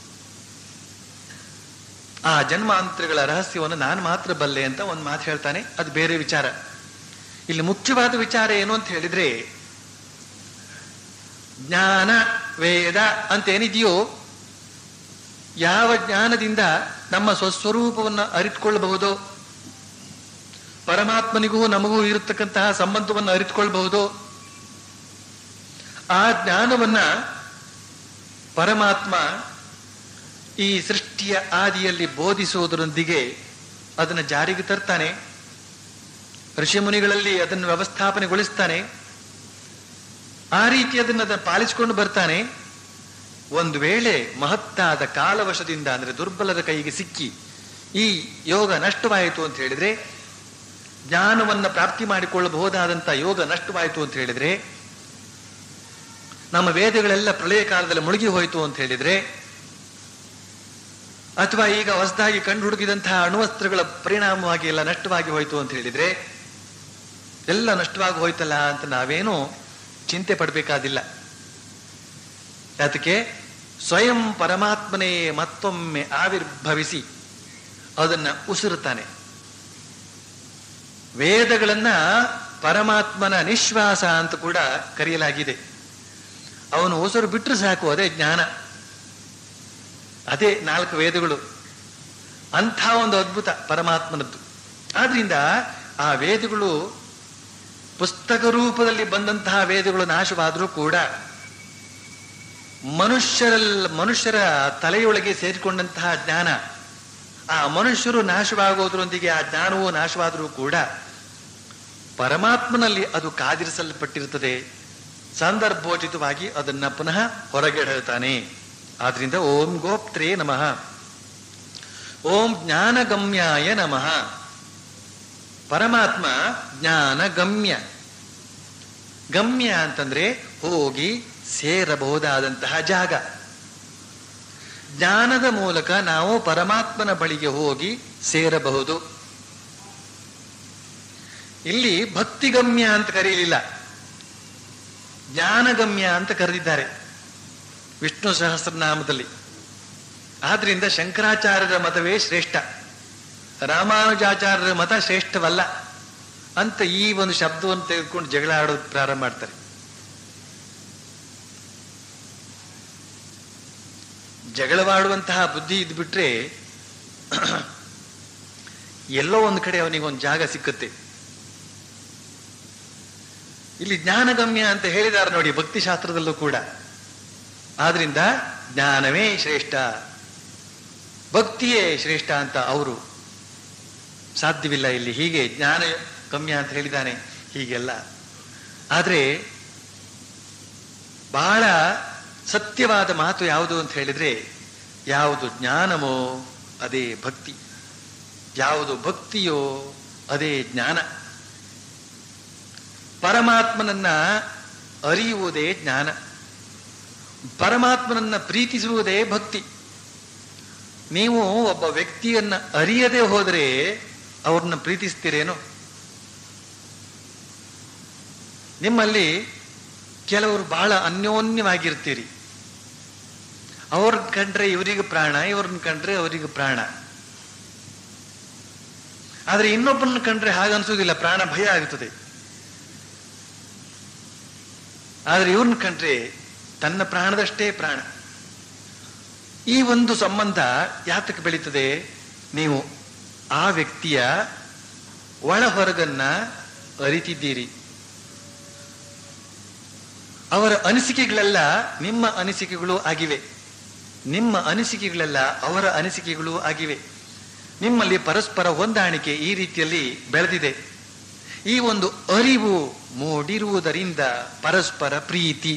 [SPEAKER 1] ಆ ಜನ್ಮಾಂತರಗಳ ರಹಸ್ಯವನ್ನು ನಾನು ಮಾತ್ರ ಬಲ್ಲೆ ಅಂತ ಒಂದು ಮಾತು ಹೇಳ್ತಾನೆ ಅದು ಬೇರೆ ವಿಚಾರ ಇಲ್ಲಿ ಮುಖ್ಯವಾದ ವಿಚಾರ ಏನು ಅಂತ ಹೇಳಿದ್ರೆ ಜ್ಞಾನ ವೇದ ಅಂತ ಏನಿದೆಯೋ ಯಾವ ಜ್ಞಾನದಿಂದ ನಮ್ಮ ಸ್ವಸ್ವರೂಪವನ್ನು ಅರಿತುಕೊಳ್ಳಬಹುದೋ ಪರಮಾತ್ಮನಿಗೂ ನಮಗೂ ಇರತಕ್ಕಂತಹ ಸಂಬಂಧವನ್ನು ಅರಿತುಕೊಳ್ಬಹುದು ಆ ಜ್ಞಾನವನ್ನ ಪರಮಾತ್ಮ ಈ ಸೃಷ್ಟಿಯ ಆದಿಯಲ್ಲಿ ಬೋಧಿಸುವುದರೊಂದಿಗೆ ಅದನ್ನು ಜಾರಿಗೆ ತರ್ತಾನೆ ಋಷಿಮುನಿಗಳಲ್ಲಿ ಅದನ್ನು ವ್ಯವಸ್ಥಾಪನೆಗೊಳಿಸ್ತಾನೆ ಆ ರೀತಿ ಅದನ್ನು ಅದನ್ನು ಪಾಲಿಸಿಕೊಂಡು ಬರ್ತಾನೆ ಒಂದು ವೇಳೆ ಮಹತ್ತಾದ ಕಾಲವಶದಿಂದ ಅಂದ್ರೆ ದುರ್ಬಲರ ಕೈಗೆ ಸಿಕ್ಕಿ ಈ ಯೋಗ ನಷ್ಟವಾಯಿತು ಅಂತ ಹೇಳಿದ್ರೆ ಜ್ಞಾನವನ್ನ ಪ್ರಾಪ್ತಿ ಮಾಡಿಕೊಳ್ಳಬಹುದಾದಂತ ಯೋಗ ನಷ್ಟವಾಯಿತು ಅಂತ ಹೇಳಿದ್ರೆ ನಮ್ಮ ವೇದಗಳೆಲ್ಲ ಪ್ರಳಯ ಕಾಲದಲ್ಲಿ ಮುಳುಗಿ ಹೋಯಿತು ಅಂತ ಹೇಳಿದ್ರೆ ಅಥವಾ ಈಗ ಹೊಸದಾಗಿ ಕಂಡು ಹುಡುಕಿದಂತಹ ಅಣುವಸ್ತ್ರಗಳ ಪರಿಣಾಮವಾಗಿ ಎಲ್ಲ ನಷ್ಟವಾಗಿ ಹೋಯಿತು ಅಂತ ಹೇಳಿದ್ರೆ ಎಲ್ಲ ನಷ್ಟವಾಗಿ ಹೋಯ್ತಲ್ಲ ಅಂತ ನಾವೇನು ಚಿಂತೆ ಪಡಬೇಕಾದಿಲ್ಲ ಅದಕ್ಕೆ ಸ್ವಯಂ ಪರಮಾತ್ಮನೇ ಮತ್ತೊಮ್ಮೆ ಆವಿರ್ಭವಿಸಿ ಅದನ್ನ ಉಸಿರುತ್ತಾನೆ ವೇದಗಳನ್ನ ಪರಮಾತ್ಮನ ನಿಶ್ವಾಸ ಅಂತ ಕೂಡ ಕರೆಯಲಾಗಿದೆ ಅವನು ಉಸಿರು ಬಿಟ್ಟರೆ ಸಾಕು ಅದೇ ಜ್ಞಾನ ಅದೇ ನಾಲ್ಕು ವೇದಗಳು ಅಂಥ ಒಂದು ಅದ್ಭುತ ಪರಮಾತ್ಮನದ್ದು ಆದ್ರಿಂದ ಆ ವೇದಗಳು ಪುಸ್ತಕ ರೂಪದಲ್ಲಿ ಬಂದಂತಹ ವೇದಗಳು ನಾಶವಾದರೂ ಕೂಡ ಮನುಷ್ಯರಲ್ಲ ಮನುಷ್ಯರ ತಲೆಯೊಳಗೆ ಸೇರಿಕೊಂಡಂತಹ ಜ್ಞಾನ ಆ ಮನುಷ್ಯರು ನಾಶವಾಗೋದ್ರೊಂದಿಗೆ ಆ ಜ್ಞಾನವು ನಾಶವಾದರೂ ಕೂಡ ಪರಮಾತ್ಮನಲ್ಲಿ ಅದು ಕಾದಿರಿಸಲ್ಪಟ್ಟಿರುತ್ತದೆ ಸಂದರ್ಭೋಚಿತವಾಗಿ ಅದನ್ನ ಪುನಃ ಹೊರಗೆ ಹೇಳ್ತಾನೆ ಆದ್ರಿಂದ ಓಂ ಗೋಪ್ತ್ರೇ ನಮಃ ಓಂ ಜ್ಞಾನಗಮ್ಯಾಯ ನಮಃ ಪರಮಾತ್ಮ ಜ್ಞಾನ ಗಮ್ಯ ಗಮ್ಯ ಅಂತಂದ್ರೆ ಹೋಗಿ ಸೇರಬಹುದಾದಂತಹ ಜಾಗ ಜ್ಞಾನದ ಮೂಲಕ ನಾವು ಪರಮಾತ್ಮನ ಬಳಿಗೆ ಹೋಗಿ ಸೇರಬಹುದು ಇಲ್ಲಿ ಭಕ್ತಿಗಮ್ಯ ಅಂತ ಕರೆಯಲಿಲ್ಲ ಜ್ಞಾನಗಮ್ಯ ಅಂತ ಕರೆದಿದ್ದಾರೆ ವಿಷ್ಣು ಸಹಸ್ರನಾಮದಲ್ಲಿ ಆದ್ರಿಂದ ಶಂಕರಾಚಾರ್ಯರ ಮತವೇ ಶ್ರೇಷ್ಠ ರಾಮಾನುಜಾಚಾರ್ಯರ ಮತ ಶ್ರೇಷ್ಠವಲ್ಲ ಅಂತ ಈ ಒಂದು ಶಬ್ದವನ್ನು ತೆಗೆದುಕೊಂಡು ಜಗಳ ಆಡೋದು ಪ್ರಾರಂಭ ಮಾಡ್ತಾರೆ ಜಗಳವಾಡುವಂತಹ ಬುದ್ಧಿ ಇದ್ಬಿಟ್ರೆ ಎಲ್ಲೋ ಒಂದು ಕಡೆ ಅವನಿಗೆ ಒಂದು ಜಾಗ ಸಿಕ್ಕುತ್ತೆ ಇಲ್ಲಿ ಜ್ಞಾನಗಮ್ಯ ಅಂತ ಹೇಳಿದ್ದಾರೆ ನೋಡಿ ಭಕ್ತಿ ಶಾಸ್ತ್ರದಲ್ಲೂ ಕೂಡ ಆದ್ರಿಂದ ಜ್ಞಾನವೇ ಶ್ರೇಷ್ಠ ಭಕ್ತಿಯೇ ಶ್ರೇಷ್ಠ ಅಂತ ಅವರು ಸಾಧ್ಯವಿಲ್ಲ ಇಲ್ಲಿ ಹೀಗೆ ಜ್ಞಾನ ಗಮ್ಯ ಅಂತ ಹೇಳಿದ್ದಾನೆ ಹೀಗೆಲ್ಲ ಆದ್ರೆ ಬಹಳ ಸತ್ಯವಾದ ಮಾತು ಯಾವುದು ಅಂತ ಹೇಳಿದ್ರೆ ಯಾವುದು ಜ್ಞಾನವೋ ಅದೇ ಭಕ್ತಿ ಯಾವುದು ಭಕ್ತಿಯೋ ಅದೇ ಜ್ಞಾನ ಪರಮಾತ್ಮನನ್ನ ಅರಿಯುವುದೇ ಜ್ಞಾನ ಪರಮಾತ್ಮನನ್ನ ಪ್ರೀತಿಸುವುದೇ ಭಕ್ತಿ ನೀವು ಒಬ್ಬ ವ್ಯಕ್ತಿಯನ್ನ ಅರಿಯದೆ ಹೋದರೆ ಅವ್ರನ್ನ ಪ್ರೀತಿಸ್ತೀರೇನು ನಿಮ್ಮಲ್ಲಿ ಕೆಲವರು ಬಹಳ ಅನ್ಯೋನ್ಯವಾಗಿರ್ತೀರಿ ಅವ್ರನ್ನ ಕಂಡ್ರೆ ಇವರಿಗೆ ಪ್ರಾಣ ಇವ್ರನ್ನ ಕಂಡ್ರೆ ಅವರಿಗೆ ಪ್ರಾಣ ಆದ್ರೆ ಇನ್ನೊಬ್ಬರನ್ನ ಕಂಡ್ರೆ ಹಾಗನ್ಸೋದಿಲ್ಲ ಪ್ರಾಣ ಭಯ ಆಗುತ್ತದೆ ಆದ್ರೆ ಇವ್ರನ್ನ ಕಂಡ್ರೆ ತನ್ನ ಪ್ರಾಣದಷ್ಟೇ ಪ್ರಾಣ ಈ ಒಂದು ಸಂಬಂಧ ಯಾತಕ್ಕೆ ಬೆಳೀತದೆ ನೀವು ಆ ವ್ಯಕ್ತಿಯ ಒಳ ಹೊರಗನ್ನ ಅರಿತಿದ್ದೀರಿ ಅವರ ಅನಿಸಿಕೆಗಳೆಲ್ಲ ನಿಮ್ಮ ಅನಿಸಿಕೆಗಳು ಆಗಿವೆ ನಿಮ್ಮ ಅನಿಸಿಕೆಗಳೆಲ್ಲ ಅವರ ಅನಿಸಿಕೆಗಳು ಆಗಿವೆ ನಿಮ್ಮಲ್ಲಿ ಪರಸ್ಪರ ಹೊಂದಾಣಿಕೆ ಈ ರೀತಿಯಲ್ಲಿ ಬೆಳೆದಿದೆ ಈ ಒಂದು ಅರಿವು ಮೂಡಿರುವುದರಿಂದ ಪರಸ್ಪರ ಪ್ರೀತಿ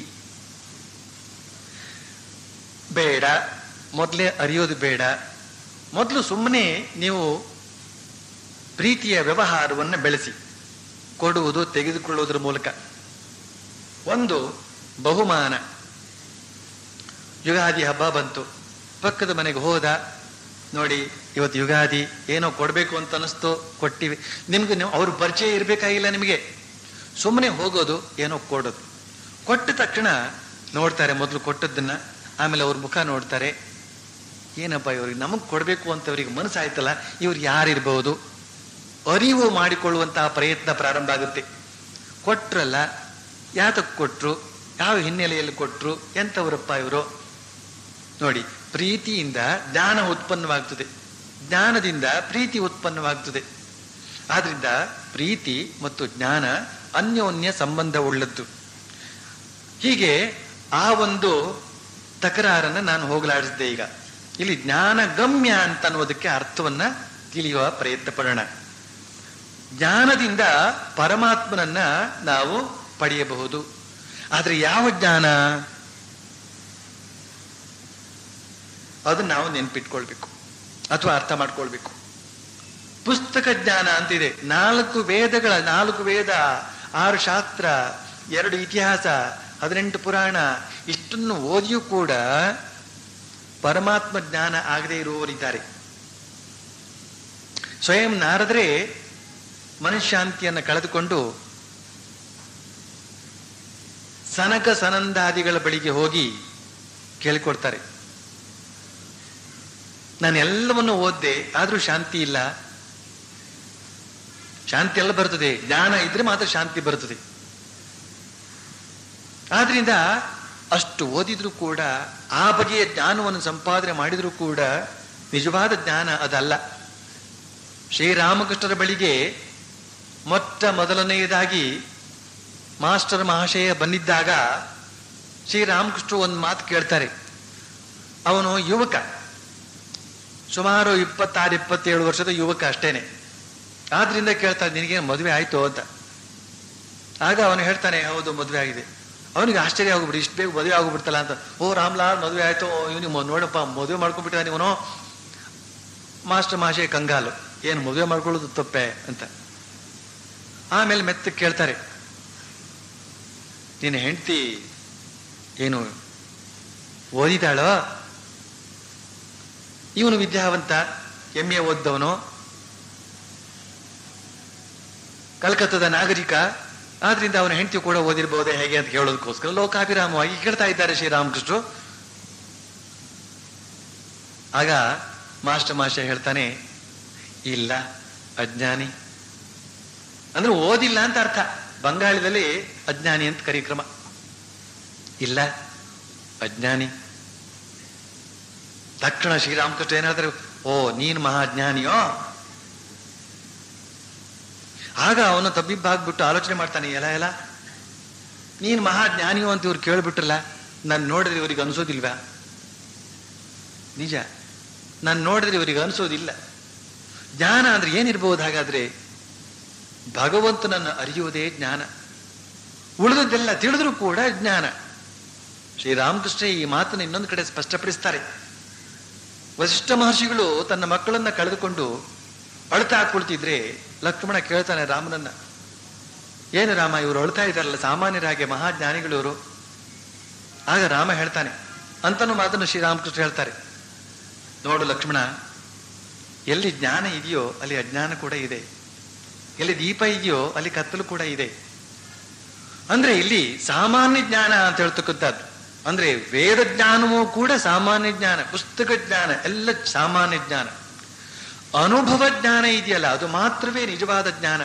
[SPEAKER 1] ಬೇಡ ಮೊದಲೇ ಅರಿಯೋದು ಬೇಡ ಮೊದಲು ಸುಮ್ಮನೆ ನೀವು ಪ್ರೀತಿಯ ವ್ಯವಹಾರವನ್ನು ಬೆಳೆಸಿ ಕೊಡುವುದು ತೆಗೆದುಕೊಳ್ಳುವುದರ ಮೂಲಕ ಒಂದು ಬಹುಮಾನ ಯುಗಾದಿ ಹಬ್ಬ ಬಂತು ಪಕ್ಕದ ಮನೆಗೆ ಹೋದ ನೋಡಿ ಇವತ್ತು ಯುಗಾದಿ ಏನೋ ಕೊಡಬೇಕು ಅಂತ ಅನಿಸ್ತು ಕೊಟ್ಟಿವಿ ನಿಮ್ಗೆ ನೀವು ಅವ್ರ ಪರಿಚಯ ಇರಬೇಕಾಗಿಲ್ಲ ನಿಮಗೆ ಸುಮ್ಮನೆ ಹೋಗೋದು ಏನೋ ಕೊಡೋದು ಕೊಟ್ಟ ತಕ್ಷಣ ನೋಡ್ತಾರೆ ಮೊದಲು ಕೊಟ್ಟದ್ದನ್ನ ಆಮೇಲೆ ಅವ್ರ ಮುಖ ನೋಡ್ತಾರೆ ಏನಪ್ಪ ಇವ್ರಿಗೆ ನಮಗೆ ಕೊಡಬೇಕು ಅಂತ ಅವ್ರಿಗೆ ಮನಸ್ಸಾಯ್ತಲ್ಲ ಇವ್ರು ಯಾರಿರ್ಬಹುದು ಅರಿವು ಮಾಡಿಕೊಳ್ಳುವಂತಹ ಪ್ರಯತ್ನ ಪ್ರಾರಂಭ ಆಗುತ್ತೆ ಕೊಟ್ರಲ್ಲ ಯಾತಕ್ಕೆ ಕೊಟ್ರು ಯಾವ ಹಿನ್ನೆಲೆಯಲ್ಲಿ ಕೊಟ್ರು ಎಂಥವರಪ್ಪ ಇವರು ನೋಡಿ ಪ್ರೀತಿಯಿಂದ ಜ್ಞಾನ ಉತ್ಪನ್ನವಾಗ್ತದೆ ಜ್ಞಾನದಿಂದ ಪ್ರೀತಿ ಉತ್ಪನ್ನವಾಗ್ತದೆ ಆದ್ರಿಂದ ಪ್ರೀತಿ ಮತ್ತು ಜ್ಞಾನ ಅನ್ಯೋನ್ಯ ಸಂಬಂಧವುಳ್ಳದ್ದು ಹೀಗೆ ಆ ಒಂದು ತಕರಾರನ್ನ ನಾನು ಹೋಗಲಾಡಿಸಿದೆ ಈಗ ಇಲ್ಲಿ ಜ್ಞಾನ ಗಮ್ಯ ಅಂತ ಅನ್ನೋದಕ್ಕೆ ಅರ್ಥವನ್ನ ತಿಳಿಯುವ ಪ್ರಯತ್ನ ಪಡೋಣ ಜ್ಞಾನದಿಂದ ಪರಮಾತ್ಮನನ್ನ ನಾವು ಪಡೆಯಬಹುದು ಆದ್ರೆ ಯಾವ ಜ್ಞಾನ ಅದನ್ನ ನಾವು ನೆನ್ಪಿಟ್ಕೊಳ್ಬೇಕು ಅಥವಾ ಅರ್ಥ ಮಾಡ್ಕೊಳ್ಬೇಕು ಪುಸ್ತಕ ಜ್ಞಾನ ಅಂತಿದೆ ನಾಲ್ಕು ವೇದಗಳ ನಾಲ್ಕು ವೇದ ಆರು ಶಾಸ್ತ್ರ ಎರಡು ಇತಿಹಾಸ ಹದಿನೆಂಟು ಪುರಾಣ ಇಷ್ಟನ್ನು ಓದಿಯೂ ಕೂಡ ಪರಮಾತ್ಮ ಜ್ಞಾನ ಆಗದೆ ಇರುವವರಿದ್ದಾರೆ ಸ್ವಯಂ ನಾರದ್ರೆ ಮನಃಶಾಂತಿಯನ್ನು ಕಳೆದುಕೊಂಡು ಸನಕ ಸನಂದಾದಿಗಳ ಬಳಿಗೆ ಹೋಗಿ ಕೇಳಿಕೊಡ್ತಾರೆ ನಾನು ಎಲ್ಲವನ್ನು ಓದ್ದೆ ಆದ್ರೂ ಶಾಂತಿ ಇಲ್ಲ ಶಾಂತಿ ಎಲ್ಲ ಬರ್ತದೆ ಜ್ಞಾನ ಇದ್ರೆ ಮಾತ್ರ ಶಾಂತಿ ಬರ್ತದೆ ಆದ್ರಿಂದ ಅಷ್ಟು ಓದಿದ್ರು ಕೂಡ ಆ ಬಗೆಯ ಜ್ಞಾನವನ್ನು ಸಂಪಾದನೆ ಮಾಡಿದ್ರು ಕೂಡ ನಿಜವಾದ ಜ್ಞಾನ ಅದಲ್ಲ ಶ್ರೀರಾಮಕೃಷ್ಣರ ಬಳಿಗೆ ಮೊಟ್ಟ ಮೊದಲನೆಯದಾಗಿ ಮಾಸ್ಟರ್ ಮಹಾಶಯ ಬಂದಿದ್ದಾಗ ಶ್ರೀರಾಮಕೃಷ್ಣ ಒಂದು ಮಾತು ಕೇಳ್ತಾರೆ ಅವನು ಯುವಕ ಸುಮಾರು ಇಪ್ಪತ್ತಾರು ಇಪ್ಪತ್ತೇಳು ವರ್ಷದ ಯುವಕ ಅಷ್ಟೇನೆ ಆದ್ರಿಂದ ಕೇಳ್ತಾರೆ ನಿನಗೆ ಮದುವೆ ಆಯ್ತು ಅಂತ ಆಗ ಅವನು ಹೇಳ್ತಾನೆ ಹೌದು ಮದುವೆ ಆಗಿದೆ ಅವನಿಗೆ ಆಶ್ಚರ್ಯ ಆಗೋಗ್ಬಿಡಿ ಇಷ್ಟು ಬೇಗ ಮದುವೆ ಆಗೋಗ್ಬಿಡ್ತಲ್ಲ ಅಂತ ಓ ರಾಮ್ಲಾಲ್ ಮದುವೆ ಆಯ್ತು ಇವನಿಗೆ ನೋಡಪ್ಪ ಮದುವೆ ಮಾಡ್ಕೊಂಡ್ಬಿಟ್ಟಿದ್ದಾನೆ ಇವನು ಮಾಸ್ಟರ್ ಮಾಷೆ ಕಂಗಾಲು ಏನು ಮದುವೆ ಮಾಡ್ಕೊಳ್ಳೋದು ತಪ್ಪೆ ಅಂತ ಆಮೇಲೆ ಮೆತ್ತಗೆ ಕೇಳ್ತಾರೆ ನಿನ್ನ ಹೆಂಡತಿ ಏನು ಓದಿದಾಳೋ ಇವನು ವಿದ್ಯಾವಂತ ಎಂ ಎ ಓದ್ದವನು ಕಲ್ಕತ್ತದ ನಾಗರಿಕ ಆದ್ರಿಂದ ಅವನ ಹೆಂಡತಿ ಕೂಡ ಓದಿರ್ಬಹುದೇ ಹೇಗೆ ಅಂತ ಹೇಳೋದಕ್ಕೋಸ್ಕರ ಲೋಕಾಭಿರಾಮವಾಗಿ ಕೇಳ್ತಾ ಇದ್ದಾರೆ ಶ್ರೀರಾಮಕೃಷ್ಣರು ಆಗ ಮಾಸ್ಟರ್ ಮಾಸ್ಟರ್ ಹೇಳ್ತಾನೆ ಇಲ್ಲ ಅಜ್ಞಾನಿ ಅಂದ್ರೆ ಓದಿಲ್ಲ ಅಂತ ಅರ್ಥ ಬಂಗಾಳದಲ್ಲಿ ಅಜ್ಞಾನಿ ಅಂತ ಕರಿಕ್ರಮ ಇಲ್ಲ ಅಜ್ಞಾನಿ ತಕ್ಷಣ ಶ್ರೀರಾಮಕೃಷ್ಣ ಏನಾದ್ರು ಓ ನೀನ್ ಮಹಾಜ್ಞಾನಿಯೋ ಆಗ ಅವನು ತಬ್ಬಿಬ್ಬಾಗ್ಬಿಟ್ಟು ಆಲೋಚನೆ ಮಾಡ್ತಾನೆ ಎಲ್ಲ ಎಲ್ಲ ನೀನ್ ಮಹಾಜ್ಞಾನಿಯೋ ಅಂತ ಇವ್ರು ಕೇಳ್ಬಿಟ್ರಲ್ಲ ನಾನು ನೋಡಿದ್ರೆ ಇವ್ರಿಗೆ ಅನ್ಸೋದಿಲ್ವಾ ನಿಜ ನಾನು ನೋಡಿದ್ರೆ ಇವರಿಗೆ ಅನಿಸೋದಿಲ್ಲ ಜ್ಞಾನ ಅಂದ್ರೆ ಏನಿರ್ಬೋದು ಹಾಗಾದ್ರೆ ಭಗವಂತನನ್ನು ಅರಿಯುವುದೇ ಜ್ಞಾನ ಉಳಿದದ್ದೆಲ್ಲ ತಿಳಿದ್ರೂ ಕೂಡ ಜ್ಞಾನ ಶ್ರೀರಾಮಕೃಷ್ಣ ಈ ಮಾತನ್ನು ಇನ್ನೊಂದು ಕಡೆ ಸ್ಪಷ್ಟಪಡಿಸ್ತಾರೆ ವಸಿಷ್ಠ ಮಹರ್ಷಿಗಳು ತನ್ನ ಮಕ್ಕಳನ್ನ ಕಳೆದುಕೊಂಡು ಅಳ್ತಾ ಕುಳಿತಿದ್ರೆ ಲಕ್ಷ್ಮಣ ಕೇಳ್ತಾನೆ ರಾಮನನ್ನ ಏನು ರಾಮ ಇವರು ಅಳ್ತಾ ಇದ್ದಾರಲ್ಲ ಸಾಮಾನ್ಯರಾಗೆ ಮಹಾಜ್ಞಾನಿಗಳು ಇವರು ಆಗ ರಾಮ ಹೇಳ್ತಾನೆ ಅಂತನೂ ಮಾತನ್ನು ಶ್ರೀರಾಮಕೃಷ್ಣ ಹೇಳ್ತಾರೆ ನೋಡು ಲಕ್ಷ್ಮಣ ಎಲ್ಲಿ ಜ್ಞಾನ ಇದೆಯೋ ಅಲ್ಲಿ ಅಜ್ಞಾನ ಕೂಡ ಇದೆ ಎಲ್ಲಿ ದೀಪ ಇದೆಯೋ ಅಲ್ಲಿ ಕತ್ತಲು ಕೂಡ ಇದೆ ಅಂದ್ರೆ ಇಲ್ಲಿ ಸಾಮಾನ್ಯ ಜ್ಞಾನ ಅಂತ ಹೇಳ್ತಕ್ಕಂಥದ್ದು ಅಂದ್ರೆ ವೇದ ಜ್ಞಾನವೂ ಕೂಡ ಸಾಮಾನ್ಯ ಜ್ಞಾನ ಪುಸ್ತಕ ಜ್ಞಾನ ಎಲ್ಲ ಸಾಮಾನ್ಯ ಜ್ಞಾನ ಅನುಭವ ಜ್ಞಾನ ಇದೆಯಲ್ಲ ಅದು ಮಾತ್ರವೇ ನಿಜವಾದ ಜ್ಞಾನ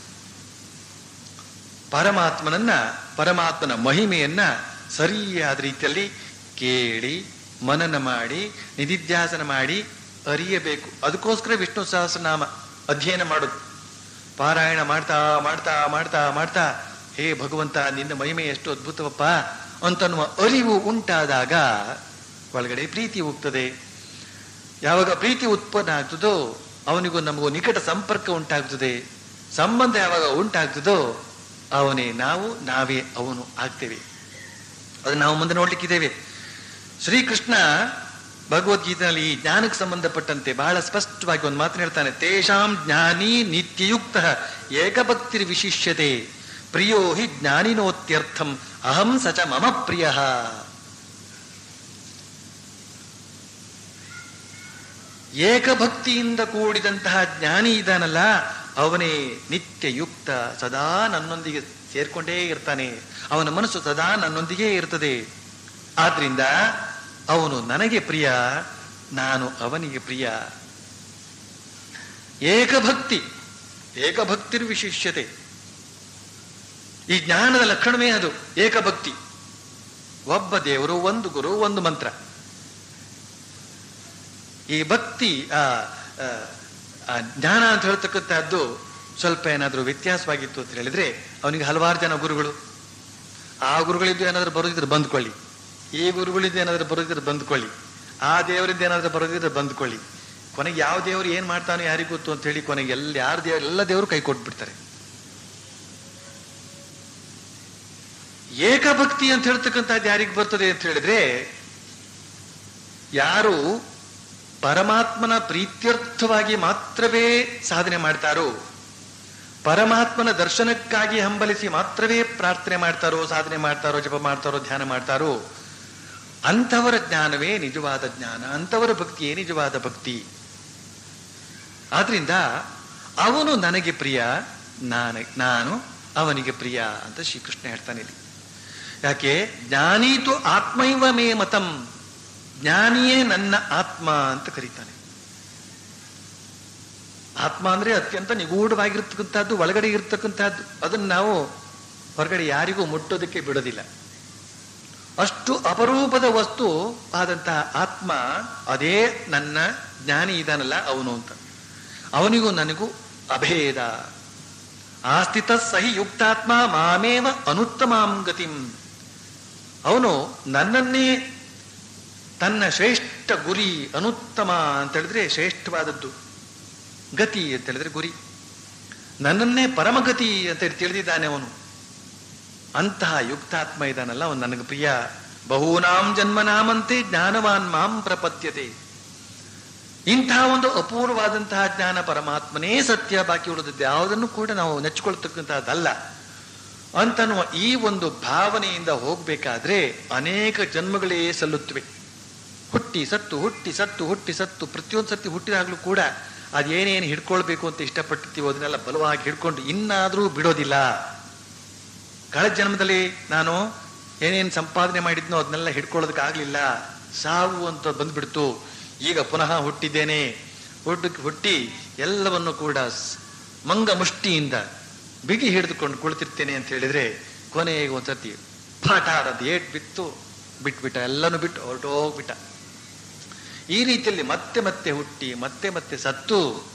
[SPEAKER 1] ಪರಮಾತ್ಮನನ್ನ ಪರಮಾತ್ಮನ ಮಹಿಮೆಯನ್ನ ಸರಿಯಾದ ರೀತಿಯಲ್ಲಿ ಕೇಳಿ ಮನನ ಮಾಡಿ ನಿಧಿಧ್ಯಾಸನ ಮಾಡಿ ಅರಿಯಬೇಕು ಅದಕ್ಕೋಸ್ಕರ ವಿಷ್ಣು ಸಹಸ್ರನಾಮ ಅಧ್ಯಯನ ಮಾಡೋದು ಪಾರಾಯಣ ಮಾಡ್ತಾ ಮಾಡ್ತಾ ಮಾಡ್ತಾ ಮಾಡ್ತಾ ಹೇ ಭಗವಂತ ನಿನ್ನ ಮಹಿಮೆ ಎಷ್ಟು ಅದ್ಭುತವಪ್ಪ ಅಂತನ್ನುವ ಅರಿವು ಉಂಟಾದಾಗ ಒಳಗಡೆ ಪ್ರೀತಿ ಹೋಗ್ತದೆ ಯಾವಾಗ ಪ್ರೀತಿ ಉತ್ಪನ್ನ ಆಗ್ತದೋ ಅವನಿಗೂ ನಮಗೂ ನಿಕಟ ಸಂಪರ್ಕ ಉಂಟಾಗ್ತದೆ ಸಂಬಂಧ ಯಾವಾಗ ಉಂಟಾಗ್ತದೋ ಅವನೇ ನಾವು ನಾವೇ ಅವನು ಆಗ್ತೇವೆ ಅದು ನಾವು ಮುಂದೆ ನೋಡ್ಲಿಕ್ಕಿದ್ದೇವೆ ಶ್ರೀಕೃಷ್ಣ ಭಗವದ್ಗೀತೆಯಲ್ಲಿ ಈ ಜ್ಞಾನಕ್ಕೆ ಸಂಬಂಧಪಟ್ಟಂತೆ ಬಹಳ ಸ್ಪಷ್ಟವಾಗಿ ಒಂದು ಮಾತನ್ನು ಹೇಳ್ತಾನೆ ತೇಷಾಂ ಜ್ಞಾನಿ ನಿತ್ಯಯುಕ್ತ ಏಕಭಕ್ತಿರ್ ವಿಶಿಷ್ಯತೆ ಪ್ರಿಯೋ ಹಿ ಜ್ಞಾನಿನೋತ್ಯರ್ಥಂ ಅಹಂ ಸಚ ಮಮ ಪ್ರಿಯ ಏಕಭಕ್ತಿಯಿಂದ ಕೂಡಿದಂತಹ ಜ್ಞಾನಿ ಇದ್ದಾನಲ್ಲ ಅವನೇ ನಿತ್ಯಯುಕ್ತ ಸದಾ ನನ್ನೊಂದಿಗೆ ಸೇರ್ಕೊಂಡೇ ಇರ್ತಾನೆ ಅವನ ಮನಸ್ಸು ಸದಾ ನನ್ನೊಂದಿಗೆ ಇರ್ತದೆ ಆದ್ರಿಂದ ಅವನು ನನಗೆ ಪ್ರಿಯ ನಾನು ಅವನಿಗೆ ಪ್ರಿಯ ಏಕಭಕ್ತಿ ಏಕಭಕ್ತಿರ್ ವಿಶಿಷ್ಯತೆ ಈ ಜ್ಞಾನದ ಲಕ್ಷಣವೇ ಅದು ಏಕಭಕ್ತಿ ಒಬ್ಬ ದೇವರು ಒಂದು ಗುರು ಒಂದು ಮಂತ್ರ ಈ ಭಕ್ತಿ ಆ ಆ, ಆ ಜ್ಞಾನ ಅಂತ ಹೇಳ್ತಕ್ಕಂಥದ್ದು ಸ್ವಲ್ಪ ಏನಾದರೂ ವ್ಯತ್ಯಾಸವಾಗಿತ್ತು ಅಂತ ಹೇಳಿದ್ರೆ ಅವನಿಗೆ ಹಲವಾರು ಜನ ಗುರುಗಳು ಆ ಗುರುಗಳಿದ್ದು ಏನಾದರೂ ಬರೋದಿದ್ರೆ ಬಂದ್ಕೊಳ್ಳಿ ಈ ಗುರುಗಳಿದ್ದು ಏನಾದರೂ ಬರೋದಿದ್ರೆ ಬಂದ್ಕೊಳ್ಳಿ ಆ ದೇವರಿಂದ ಏನಾದರೂ ಬರೋದಿದ್ರೆ ಬಂದ್ಕೊಳ್ಳಿ ಕೊನೆಗೆ ಯಾವ ದೇವರು ಏನ್ ಮಾಡ್ತಾನೋ ಯಾರಿಗೂ ಗೊತ್ತು ಅಂತ ಹೇಳಿ ಕೊನೆಗೆ ಎಲ್ಲ ಯಾರ ದೇವರು ಎಲ್ಲ ದೇವರು ಕೈ ಕೊಟ್ಬಿಡ್ತಾರೆ ಏಕಭಕ್ತಿ ಅಂತ ಹೇಳ್ತಕ್ಕಂಥದ್ದು ಯಾರಿಗೆ ಬರ್ತದೆ ಅಂತ ಹೇಳಿದ್ರೆ ಯಾರು ಪರಮಾತ್ಮನ ಪ್ರೀತ್ಯರ್ಥವಾಗಿ ಮಾತ್ರವೇ ಸಾಧನೆ ಮಾಡ್ತಾರೋ ಪರಮಾತ್ಮನ ದರ್ಶನಕ್ಕಾಗಿ ಹಂಬಲಿಸಿ ಮಾತ್ರವೇ ಪ್ರಾರ್ಥನೆ ಮಾಡ್ತಾರೋ ಸಾಧನೆ ಮಾಡ್ತಾರೋ ಜಪ ಮಾಡ್ತಾರೋ ಧ್ಯಾನ ಮಾಡ್ತಾರೋ ಅಂಥವರ ಜ್ಞಾನವೇ ನಿಜವಾದ ಜ್ಞಾನ ಅಂಥವರ ಭಕ್ತಿಯೇ ನಿಜವಾದ ಭಕ್ತಿ ಆದ್ರಿಂದ ಅವನು ನನಗೆ ಪ್ರಿಯ ನಾನು ನಾನು ಅವನಿಗೆ ಪ್ರಿಯ ಅಂತ ಶ್ರೀಕೃಷ್ಣ ಹೇಳ್ತಾನೆ ಇಲ್ಲಿ ಯಾಕೆ ಜ್ಞಾನೀತು ಆತ್ಮೈವ ಮೇ ಮತಂ ಜ್ಞಾನಿಯೇ ನನ್ನ ಆತ್ಮ ಅಂತ ಕರೀತಾನೆ ಆತ್ಮ ಅಂದ್ರೆ ಅತ್ಯಂತ ನಿಗೂಢವಾಗಿರ್ತಕ್ಕಂಥದ್ದು ಒಳಗಡೆ ಇರ್ತಕ್ಕಂಥದ್ದು ಅದನ್ನು ನಾವು ಹೊರಗಡೆ ಯಾರಿಗೂ ಮುಟ್ಟೋದಕ್ಕೆ ಬಿಡೋದಿಲ್ಲ ಅಷ್ಟು ಅಪರೂಪದ ವಸ್ತು ಆದಂತಹ ಆತ್ಮ ಅದೇ ನನ್ನ ಜ್ಞಾನಿ ಇದಾನಲ್ಲ ಅವನು ಅಂತ ಅವನಿಗೂ ನನಗೂ ಅಭೇದ ಆಸ್ಥಿತ ಸಹಿ ಯುಕ್ತಾತ್ಮ ಮಾಮೇವ ಅನುತ್ತಮಾಂ ಗತಿಂ ಅವನು ನನ್ನನ್ನೇ ತನ್ನ ಶ್ರೇಷ್ಠ ಗುರಿ ಅನುತ್ತಮ ಅಂತ ಹೇಳಿದ್ರೆ ಶ್ರೇಷ್ಠವಾದದ್ದು ಗತಿ ಅಂತ ಹೇಳಿದ್ರೆ ಗುರಿ ನನ್ನನ್ನೇ ಪರಮಗತಿ ಅಂತ ಹೇಳಿ ತಿಳಿದಿದ್ದಾನೆ ಅವನು ಅಂತಹ ಯುಕ್ತಾತ್ಮ ಇದಾನಲ್ಲ ಅವನು ನನಗೆ ಪ್ರಿಯ ಬಹೂನಾಂ ಜನ್ಮನಾಮಂತೆ ಜ್ಞಾನವಾನ್ ಮಾಂ ಪ್ರಪದ್ಯತೆ ಇಂತಹ ಒಂದು ಅಪೂರ್ವವಾದಂತಹ ಜ್ಞಾನ ಪರಮಾತ್ಮನೇ ಸತ್ಯ ಬಾಕಿ ಉಳಿದದ್ದು ಯಾವುದನ್ನು ಕೂಡ ನಾವು ನೆಚ್ಕೊಳ್ತಕ್ಕಂತಹದ್ದಲ್ಲ ಅಂತನ್ನುವ ಈ ಒಂದು ಭಾವನೆಯಿಂದ ಹೋಗ್ಬೇಕಾದ್ರೆ ಅನೇಕ ಜನ್ಮಗಳೇ ಸಲ್ಲುತ್ತವೆ ಹುಟ್ಟಿ ಸತ್ತು ಹುಟ್ಟಿ ಸತ್ತು ಹುಟ್ಟಿ ಸತ್ತು ಪ್ರತಿಯೊಂದು ಸತಿ ಹುಟ್ಟಿದಾಗ್ಲೂ ಕೂಡ ಅದೇನೇನು ಹಿಡ್ಕೊಳ್ಬೇಕು ಅಂತ ಇಷ್ಟಪಟ್ಟಿರ್ತೀವೋ ಅದನ್ನೆಲ್ಲ ಬಲವಾಗಿ ಹಿಡ್ಕೊಂಡು ಇನ್ನಾದರೂ ಬಿಡೋದಿಲ್ಲ ಕಳೆದ ಜನ್ಮದಲ್ಲಿ ನಾನು ಏನೇನು ಸಂಪಾದನೆ ಮಾಡಿದ್ನೋ ಅದನ್ನೆಲ್ಲ ಹಿಡ್ಕೊಳ್ಳೋದಕ್ಕಾಗ್ಲಿಲ್ಲ ಸಾವು ಅಂತ ಬಂದ್ಬಿಡ್ತು ಈಗ ಪುನಃ ಹುಟ್ಟಿದ್ದೇನೆ ಹುಟ್ಟು ಹುಟ್ಟಿ ಎಲ್ಲವನ್ನು ಕೂಡ ಸ್- ಮಂಗ ಮುಷ್ಟಿಯಿಂದ ಬಿಗಿ ಹಿಡಿದುಕೊಂಡು ಕುಳಿತಿರ್ತೇನೆ ಅಂತ ಹೇಳಿದ್ರೆ ಕೊನೆಗೆ ಒಂದ್ಸತಿ ಪಾಠ ಅದು ಏಟ್ ಬಿತ್ತು ಬಿಟ್ಬಿಟ್ಟ ಎಲ್ಲನೂ ಬಿಟ್ಟು ಹೊರಟೋಗ್ಬಿಟ್ಟ ಈ ರೀತಿಯಲ್ಲಿ ಮತ್ತೆ ಮತ್ತೆ ಹುಟ್ಟಿ ಮತ್ತೆ ಮತ್ತೆ ಸತ್ತು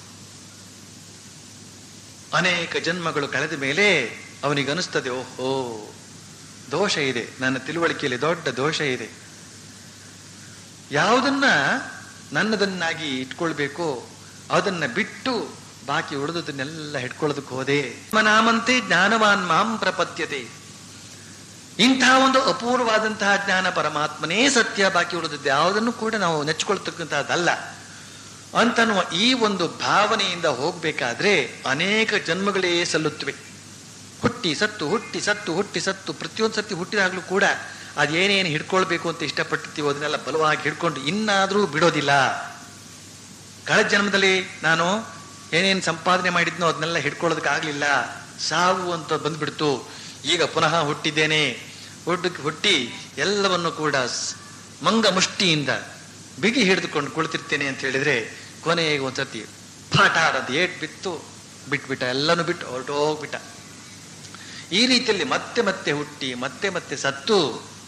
[SPEAKER 1] ಅನೇಕ ಜನ್ಮಗಳು ಕಳೆದ ಮೇಲೆ ಅವನಿಗೆ ಅನಿಸ್ತದೆ ಓಹೋ ದೋಷ ಇದೆ ನನ್ನ ತಿಳುವಳಿಕೆಯಲ್ಲಿ ದೊಡ್ಡ ದೋಷ ಇದೆ ಯಾವುದನ್ನ ನನ್ನದನ್ನಾಗಿ ಇಟ್ಕೊಳ್ಬೇಕೋ ಅದನ್ನ ಬಿಟ್ಟು ಬಾಕಿ ಉಳಿದದನ್ನೆಲ್ಲ ಹಿಡ್ಕೊಳ್ಳೋದಕ್ಕೆ ಹೋದೆ ನಾಮಂತೆ ಜ್ಞಾನವಾನ್ ಮಾಂ ಪ್ರಪದ್ಯತೆ ಇಂತಹ ಒಂದು ಅಪೂರ್ವವಾದಂತಹ ಜ್ಞಾನ ಪರಮಾತ್ಮನೇ ಸತ್ಯ ಬಾಕಿ ಉಳಿದದ್ದು ಯಾವುದನ್ನು ಕೂಡ ನಾವು ನೆಚ್ಕೊಳ್ತಕ್ಕಂತಹದ್ದಲ್ಲ ಅಂತನ್ನುವ ಈ ಒಂದು ಭಾವನೆಯಿಂದ ಹೋಗ್ಬೇಕಾದ್ರೆ ಅನೇಕ ಜನ್ಮಗಳೇ ಸಲ್ಲುತ್ತವೆ ಹುಟ್ಟಿ ಸತ್ತು ಹುಟ್ಟಿ ಸತ್ತು ಹುಟ್ಟಿ ಸತ್ತು ಪ್ರತಿಯೊಂದು ಸತಿ ಹುಟ್ಟಿದಾಗ್ಲೂ ಕೂಡ ಅದೇನೇನು ಹಿಡ್ಕೊಳ್ಬೇಕು ಅಂತ ಇಷ್ಟಪಟ್ಟಿರ್ತೀವೋ ಅದನ್ನೆಲ್ಲ ಬಲವಾಗಿ ಹಿಡ್ಕೊಂಡು ಇನ್ನಾದರೂ ಬಿಡೋದಿಲ್ಲ ಕಳೆದ ಜನ್ಮದಲ್ಲಿ ನಾನು ಏನೇನು ಸಂಪಾದನೆ ಮಾಡಿದ್ನೋ ಅದನ್ನೆಲ್ಲ ಹಿಡ್ಕೊಳ್ಳೋದಕ್ಕಾಗ್ಲಿಲ್ಲ ಸಾವು ಅಂತ ಬಂದ್ಬಿಡ್ತು ಈಗ ಪುನಃ ಹುಟ್ಟಿದ್ದೇನೆ ಹುಟ್ಟು ಹುಟ್ಟಿ ಎಲ್ಲವನ್ನು ಕೂಡ ಸ್- ಮಂಗ ಮುಷ್ಟಿಯಿಂದ ಬಿಗಿ ಹಿಡಿದುಕೊಂಡು ಕುಳಿತಿರ್ತೇನೆ ಅಂತ ಹೇಳಿದ್ರೆ ಕೊನೆಗೆ ಒಂದ್ಸತಿ ಪಾಠ ಅದು ಏಟ್ ಬಿತ್ತು ಬಿಟ್ಬಿಟ್ಟ ಎಲ್ಲನೂ ಬಿಟ್ಟು ಹೊರಟೋಗ್ಬಿಟ್ಟ ಈ ರೀತಿಯಲ್ಲಿ ಮತ್ತೆ ಮತ್ತೆ ಹುಟ್ಟಿ ಮತ್ತೆ ಮತ್ತೆ ಸತ್ತು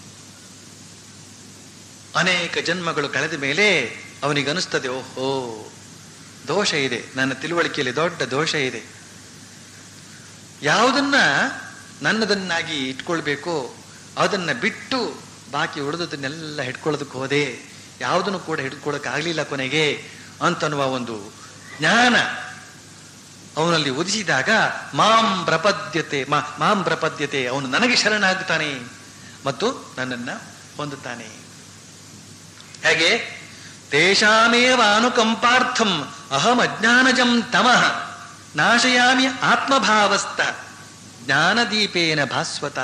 [SPEAKER 1] ಅನೇಕ ಜನ್ಮಗಳು ಕಳೆದ ಮೇಲೆ ಅವನಿಗೆ ಅನಿಸ್ತದೆ ಓಹೋ ದೋಷ ಇದೆ ನನ್ನ ತಿಳುವಳಿಕೆಯಲ್ಲಿ ದೊಡ್ಡ ದೋಷ ಇದೆ ಯಾವುದನ್ನ ನನ್ನದನ್ನಾಗಿ ಇಟ್ಕೊಳ್ಬೇಕೋ ಅದನ್ನ ಬಿಟ್ಟು ಬಾಕಿ ಉಳಿದದನ್ನೆಲ್ಲ ಹಿಡ್ಕೊಳ್ಳೋದಕ್ಕೆ ಹೋದೆ ಯಾವುದನ್ನು ಕೂಡ ಹಿಡ್ಕೊಳ್ಳೋಕೆ ಆಗ್ಲಿಲ್ಲ ಕೊನೆಗೆ ಅಂತನ್ನುವ ಒಂದು ಜ್ಞಾನ ಅವನಲ್ಲಿ ಉದಿಸಿದಾಗ ಮಾಂ ಪ್ರಪದ್ಯತೆ ಮಾ ಮಾಂ ಪ್ರಪದ್ಯತೆ ಅವನು ನನಗೆ ಶರಣಾಗ್ತಾನೆ ಮತ್ತು ನನ್ನನ್ನ ಹೊಂದುತ್ತಾನೆ ಹೇಗೆ ತೇಷಾಮೇವ ಅನುಕಂಪಾರ್ಥಂ ಅಹಂ ಅಜ್ಞಾನಜಂ ತಮಃ ನಾಶಯಾಮಿ ಆತ್ಮಭಾವಸ್ಥ ಜ್ಞಾನದೀಪೇನ ಭಾಸ್ವತ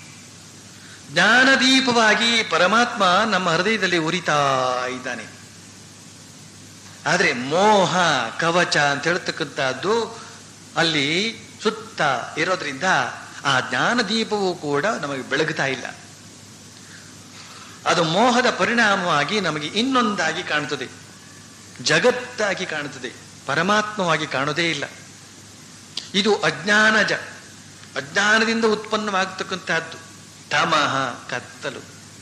[SPEAKER 1] ಜ್ಞಾನದೀಪವಾಗಿ ಪರಮಾತ್ಮ ನಮ್ಮ ಹೃದಯದಲ್ಲಿ ಉರಿತಾ ಇದ್ದಾನೆ ಆದ್ರೆ ಮೋಹ ಕವಚ ಅಂತ ಹೇಳ್ತಕ್ಕಂಥದ್ದು ಅಲ್ಲಿ ಸುತ್ತ ಇರೋದ್ರಿಂದ ಆ ಜ್ಞಾನದೀಪವೂ ಕೂಡ ನಮಗೆ ಬೆಳಗುತ್ತಾ ಇಲ್ಲ ಅದು ಮೋಹದ ಪರಿಣಾಮವಾಗಿ ನಮಗೆ ಇನ್ನೊಂದಾಗಿ ಕಾಣುತ್ತದೆ ಜಗತ್ತಾಗಿ ಕಾಣುತ್ತದೆ ಪರಮಾತ್ಮವಾಗಿ ಕಾಣೋದೇ ಇಲ್ಲ ಇದು ಅಜ್ಞಾನಜ ಅಜ್ಞಾನದಿಂದ ಉತ್ಪನ್ನವಾಗತಕ್ಕಂತಹದ್ದು ತಮಃ ಕತ್ತಲು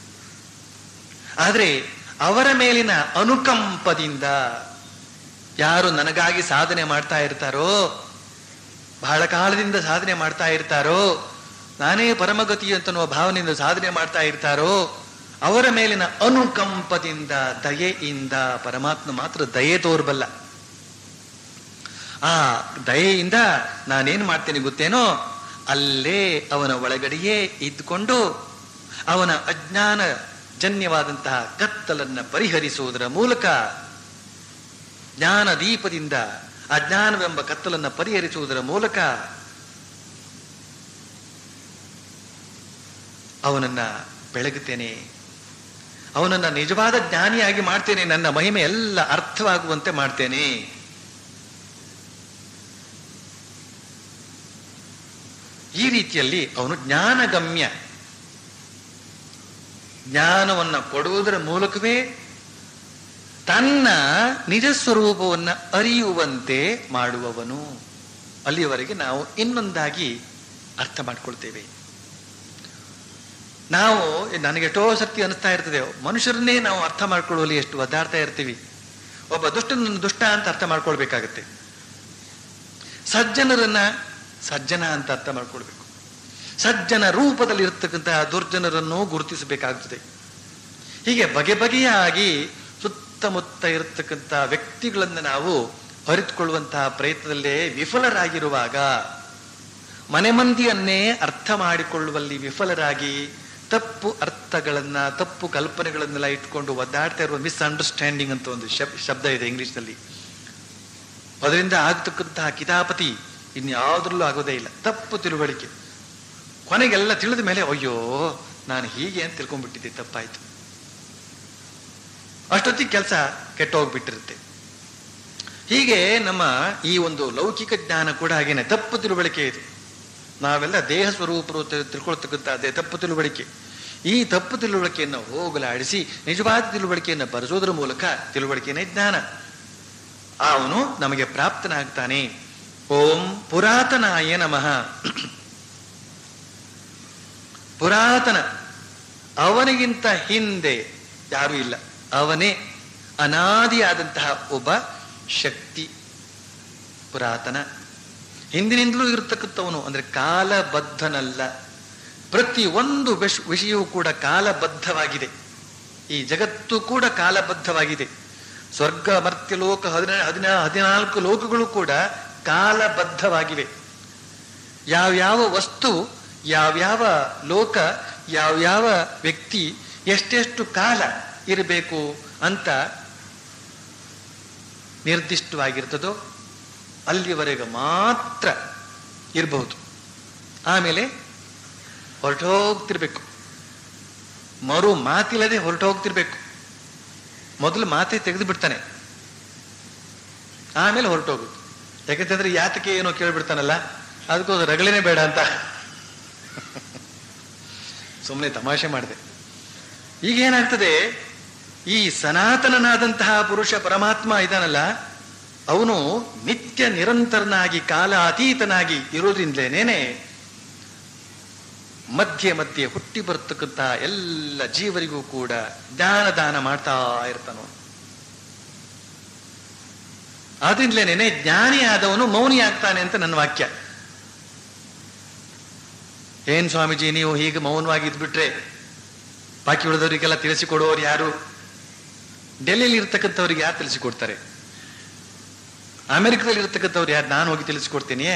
[SPEAKER 1] ಆದ್ರೆ ಅವರ ಮೇಲಿನ ಅನುಕಂಪದಿಂದ ಯಾರು ನನಗಾಗಿ ಸಾಧನೆ ಮಾಡ್ತಾ ಇರ್ತಾರೋ ಬಹಳ ಕಾಲದಿಂದ ಸಾಧನೆ ಮಾಡ್ತಾ ಇರ್ತಾರೋ ನಾನೇ ಪರಮಗತಿ ಅಂತನ್ನುವ ಭಾವನೆಯಿಂದ ಸಾಧನೆ ಮಾಡ್ತಾ ಇರ್ತಾರೋ ಅವರ ಮೇಲಿನ ಅನುಕಂಪದಿಂದ ದಯೆಯಿಂದ ಪರಮಾತ್ಮ ಮಾತ್ರ ದಯೆ ತೋರ್ಬಲ್ಲ ಆ ದಯೆಯಿಂದ ನಾನೇನ್ ಮಾಡ್ತೇನೆ ಗೊತ್ತೇನೋ ಅಲ್ಲೇ ಅವನ ಒಳಗಡೆಯೇ ಇದ್ದುಕೊಂಡು ಅವನ ಅಜ್ಞಾನ ಜನ್ಯವಾದಂತಹ ಕತ್ತಲನ್ನ ಪರಿಹರಿಸುವುದರ ಮೂಲಕ ಜ್ಞಾನ ದೀಪದಿಂದ ಅಜ್ಞಾನವೆಂಬ ಕತ್ತಲನ್ನ ಪರಿಹರಿಸುವುದರ ಮೂಲಕ ಅವನನ್ನ ಬೆಳಗುತ್ತೇನೆ ಅವನನ್ನ ನಿಜವಾದ ಜ್ಞಾನಿಯಾಗಿ ಮಾಡ್ತೇನೆ ನನ್ನ ಮಹಿಮೆ ಎಲ್ಲ ಅರ್ಥವಾಗುವಂತೆ ಮಾಡ್ತೇನೆ ಈ ರೀತಿಯಲ್ಲಿ ಅವನು ಜ್ಞಾನಗಮ್ಯ ಜ್ಞಾನವನ್ನ ಕೊಡುವುದರ ಮೂಲಕವೇ ತನ್ನ ನಿಜ ಸ್ವರೂಪವನ್ನ ಅರಿಯುವಂತೆ ಮಾಡುವವನು ಅಲ್ಲಿಯವರೆಗೆ ನಾವು ಇನ್ನೊಂದಾಗಿ ಅರ್ಥ ಮಾಡ್ಕೊಳ್ತೇವೆ ನಾವು ನನಗೆ ಎಷ್ಟೋ ಸರ್ತಿ ಅನಿಸ್ತಾ ಇರ್ತದೆ ಮನುಷ್ಯರನ್ನೇ ನಾವು ಅರ್ಥ ಮಾಡ್ಕೊಳ್ಳುವಲ್ಲಿ ಎಷ್ಟು ಒದ್ದಾಡ್ತಾ ಇರ್ತೀವಿ ಒಬ್ಬ ದುಷ್ಟನನ್ನು ದುಷ್ಟ ಅಂತ ಅರ್ಥ ಮಾಡ್ಕೊಳ್ಬೇಕಾಗತ್ತೆ ಸಜ್ಜನರನ್ನ ಸಜ್ಜನ ಅಂತ ಅರ್ಥ ಮಾಡ್ಕೊಳ್ಬೇಕು ಸಜ್ಜನ ರೂಪದಲ್ಲಿ ಇರತಕ್ಕಂತಹ ದುರ್ಜನರನ್ನು ಗುರುತಿಸಬೇಕಾಗುತ್ತದೆ ಹೀಗೆ ಬಗೆ ಬಗೆಯಾಗಿ ಸುತ್ತಮುತ್ತ ಇರತಕ್ಕಂಥ ವ್ಯಕ್ತಿಗಳನ್ನು ನಾವು ಅರಿತುಕೊಳ್ಳುವಂತಹ ಪ್ರಯತ್ನದಲ್ಲೇ ವಿಫಲರಾಗಿರುವಾಗ ಮನೆ ಮಂದಿಯನ್ನೇ ಅರ್ಥ ಮಾಡಿಕೊಳ್ಳುವಲ್ಲಿ ವಿಫಲರಾಗಿ ತಪ್ಪು ಅರ್ಥಗಳನ್ನ ತಪ್ಪು ಕಲ್ಪನೆಗಳನ್ನೆಲ್ಲ ಇಟ್ಕೊಂಡು ಒದ್ದಾಡ್ತಾ ಇರುವ ಮಿಸ್ಅಂಡರ್ಸ್ಟ್ಯಾಂಡಿಂಗ್ ಅಂತ ಒಂದು ಶಬ್ ಶಬ್ದ ಇದೆ ಇಂಗ್ಲಿಷ್ನಲ್ಲಿ ಅದರಿಂದ ಆಗ್ತಕ್ಕಂತಹ ಕಿತಾಪತಿ ಇನ್ಯಾವುದ್ರಲ್ಲೂ ಆಗೋದೇ ಇಲ್ಲ ತಪ್ಪು ತಿಳುವಳಿಕೆ ಕೊನೆಗೆಲ್ಲ ತಿಳಿದ ಮೇಲೆ ಅಯ್ಯೋ ನಾನು ಹೀಗೆ ಅಂತ ತಿಳ್ಕೊಂಡ್ಬಿಟ್ಟಿದ್ದೆ ತಪ್ಪಾಯ್ತು ಅಷ್ಟೊತ್ತಿಗೆ ಕೆಲಸ ಕೆಟ್ಟೋಗ್ಬಿಟ್ಟಿರುತ್ತೆ ಹೀಗೆ ನಮ್ಮ ಈ ಒಂದು ಲೌಕಿಕ ಜ್ಞಾನ ಕೂಡ ಹಾಗೇನೆ ತಪ್ಪು ತಿಳುವಳಿಕೆ ಇದು ನಾವೆಲ್ಲ ದೇಹ ಸ್ವರೂಪರು ತಿ- ತಿಳ್ಕೊಳ್ತಕ್ಕಂಥ ಅದೇ ತಪ್ಪು ತಿಳುವಳಿಕೆ ಈ ತಪ್ಪು ತಿಳುವಳಿಕೆಯನ್ನು ಹೋಗಲಾಡಿಸಿ ನಿಜವಾದ ತಿಳುವಳಿಕೆಯನ್ನು ಬರೆಸೋದ್ರ ಮೂಲಕ ತಿಳುವಳಿಕೆನೇ ಜ್ಞಾನ ಅವನು ನಮಗೆ ಪ್ರಾಪ್ತನಾಗ್ತಾನೆ ಓಂ ಪುರಾತನಾಯ ನಮಃ ಪುರಾತನ ಅವನಿಗಿಂತ ಹಿಂದೆ ಯಾರೂ ಇಲ್ಲ ಅವನೇ ಅನಾದಿಯಾದಂತಹ ಒಬ್ಬ ಶಕ್ತಿ ಪುರಾತನ ಹಿಂದಿನಿಂದಲೂ ಇರತಕ್ಕಂಥವನು ಅಂದ್ರೆ ಕಾಲಬದ್ಧನಲ್ಲ ಪ್ರತಿ ಒಂದು ವಿಷ ವಿಷಯವೂ ಕೂಡ ಕಾಲಬದ್ಧವಾಗಿದೆ ಈ ಜಗತ್ತು ಕೂಡ ಕಾಲಬದ್ಧವಾಗಿದೆ ಸ್ವರ್ಗ ಮರ್ತ್ಯ ಲೋಕ ಹದಿನ ಹದಿನ ಹದಿನಾಲ್ಕು ಲೋಕಗಳು ಕೂಡ ಕಾಲಬದ್ಧವಾಗಿವೆ ಯಾವ್ಯಾವ ವಸ್ತು ಯಾವ್ಯಾವ ಲೋಕ ಯಾವ್ಯಾವ ವ್ಯಕ್ತಿ ಎಷ್ಟೆಷ್ಟು ಕಾಲ ಇರಬೇಕು ಅಂತ ನಿರ್ದಿಷ್ಟವಾಗಿರ್ತದೋ ಅಲ್ಲಿವರೆಗೆ ಮಾತ್ರ ಇರಬಹುದು ಆಮೇಲೆ ಹೊರಟೋಗ್ತಿರ್ಬೇಕು ಮರು ಮಾತಿಲ್ಲದೆ ಹೊರಟೋಗ್ತಿರ್ಬೇಕು ಮೊದಲು ಮಾತೇ ತೆಗೆದು ಬಿಡ್ತಾನೆ ಆಮೇಲೆ ಹೊರಟೋಗುದು ಯಾಕಂತಂದ್ರೆ ಯಾತಕ್ಕೆ ಏನೋ ಕೇಳ್ಬಿಡ್ತಾನಲ್ಲ ಅದಕ್ಕೋಸ್ಕರ ರಗಳೇನೆ ಬೇಡ ಅಂತ ಸುಮ್ಮನೆ ತಮಾಷೆ ಮಾಡಿದೆ ಈಗ ಏನಾಗ್ತದೆ ಈ ಸನಾತನನಾದಂತಹ ಪುರುಷ ಪರಮಾತ್ಮ ಇದಾನಲ್ಲ ಅವನು ನಿತ್ಯ ನಿರಂತರನಾಗಿ ಕಾಲ ಅತೀತನಾಗಿ ಇರೋದ್ರಿಂದಲೇನೇನೆ ಮಧ್ಯೆ ಮಧ್ಯೆ ಹುಟ್ಟಿ ಬರ್ತಕ್ಕಂಥ ಎಲ್ಲ ಜೀವರಿಗೂ ಕೂಡ ಜ್ಞಾನ ದಾನ ಮಾಡ್ತಾ ಇರ್ತಾನು ಆದ್ರಿಂದಲೇನೇನೆ ಜ್ಞಾನಿ ಆದವನು ಮೌನಿ ಆಗ್ತಾನೆ ಅಂತ ನನ್ನ ವಾಕ್ಯ ಏನ್ ಸ್ವಾಮೀಜಿ ನೀವು ಹೀಗೆ ಮೌನವಾಗಿ ಇದ್ಬಿಟ್ರೆ ಬಾಕಿ ಉಳಿದವರಿಗೆಲ್ಲ ತಿಳಿಸಿಕೊಡೋರು ಯಾರು ಡೆಲ್ಲಿಯಲ್ಲಿ ಇರ್ತಕ್ಕಂಥವ್ರಿಗೆ ಯಾರು ತಿಳಿಸಿಕೊಡ್ತಾರೆ ಅಮೆರಿಕದಲ್ಲಿ ಇರ್ತಕ್ಕಂಥವ್ರು ಯಾರು ನಾನು ಹೋಗಿ ತಿಳಿಸಿಕೊಡ್ತೀನಿ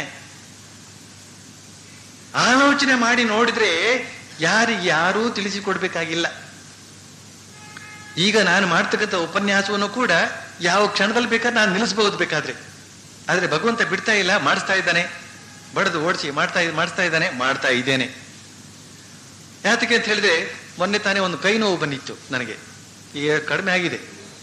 [SPEAKER 1] ಆಲೋಚನೆ ಮಾಡಿ ನೋಡಿದ್ರೆ ಯಾರಿಗೆ ಯಾರೂ ತಿಳಿಸಿಕೊಡ್ಬೇಕಾಗಿಲ್ಲ ಈಗ ನಾನು ಮಾಡ್ತಕ್ಕಂಥ ಉಪನ್ಯಾಸವನ್ನು ಕೂಡ ಯಾವ ಕ್ಷಣದಲ್ಲಿ ಬೇಕಾದ್ರೆ ನಾನು ನಿಲ್ಲಿಸಬಹುದು ಬೇಕಾದ್ರೆ ಆದ್ರೆ ಭಗವಂತ ಬಿಡ್ತಾ ಇಲ್ಲ ಮಾಡಿಸ್ತಾ ಇದ್ದಾನೆ ಬಡದು ಓಡಿಸಿ ಮಾಡ್ತಾ ಮಾಡಿಸ್ತಾ ಇದ್ದಾನೆ ಮಾಡ್ತಾ ಇದ್ದೇನೆ ಯಾತಕ್ಕೆ ಅಂತ ಹೇಳಿದ್ರೆ ಮೊನ್ನೆ ತಾನೇ ಒಂದು ಕೈ ನೋವು ಬಂದಿತ್ತು ನನಗೆ ಈಗ ಕಡಿಮೆ ಆಗಿದೆ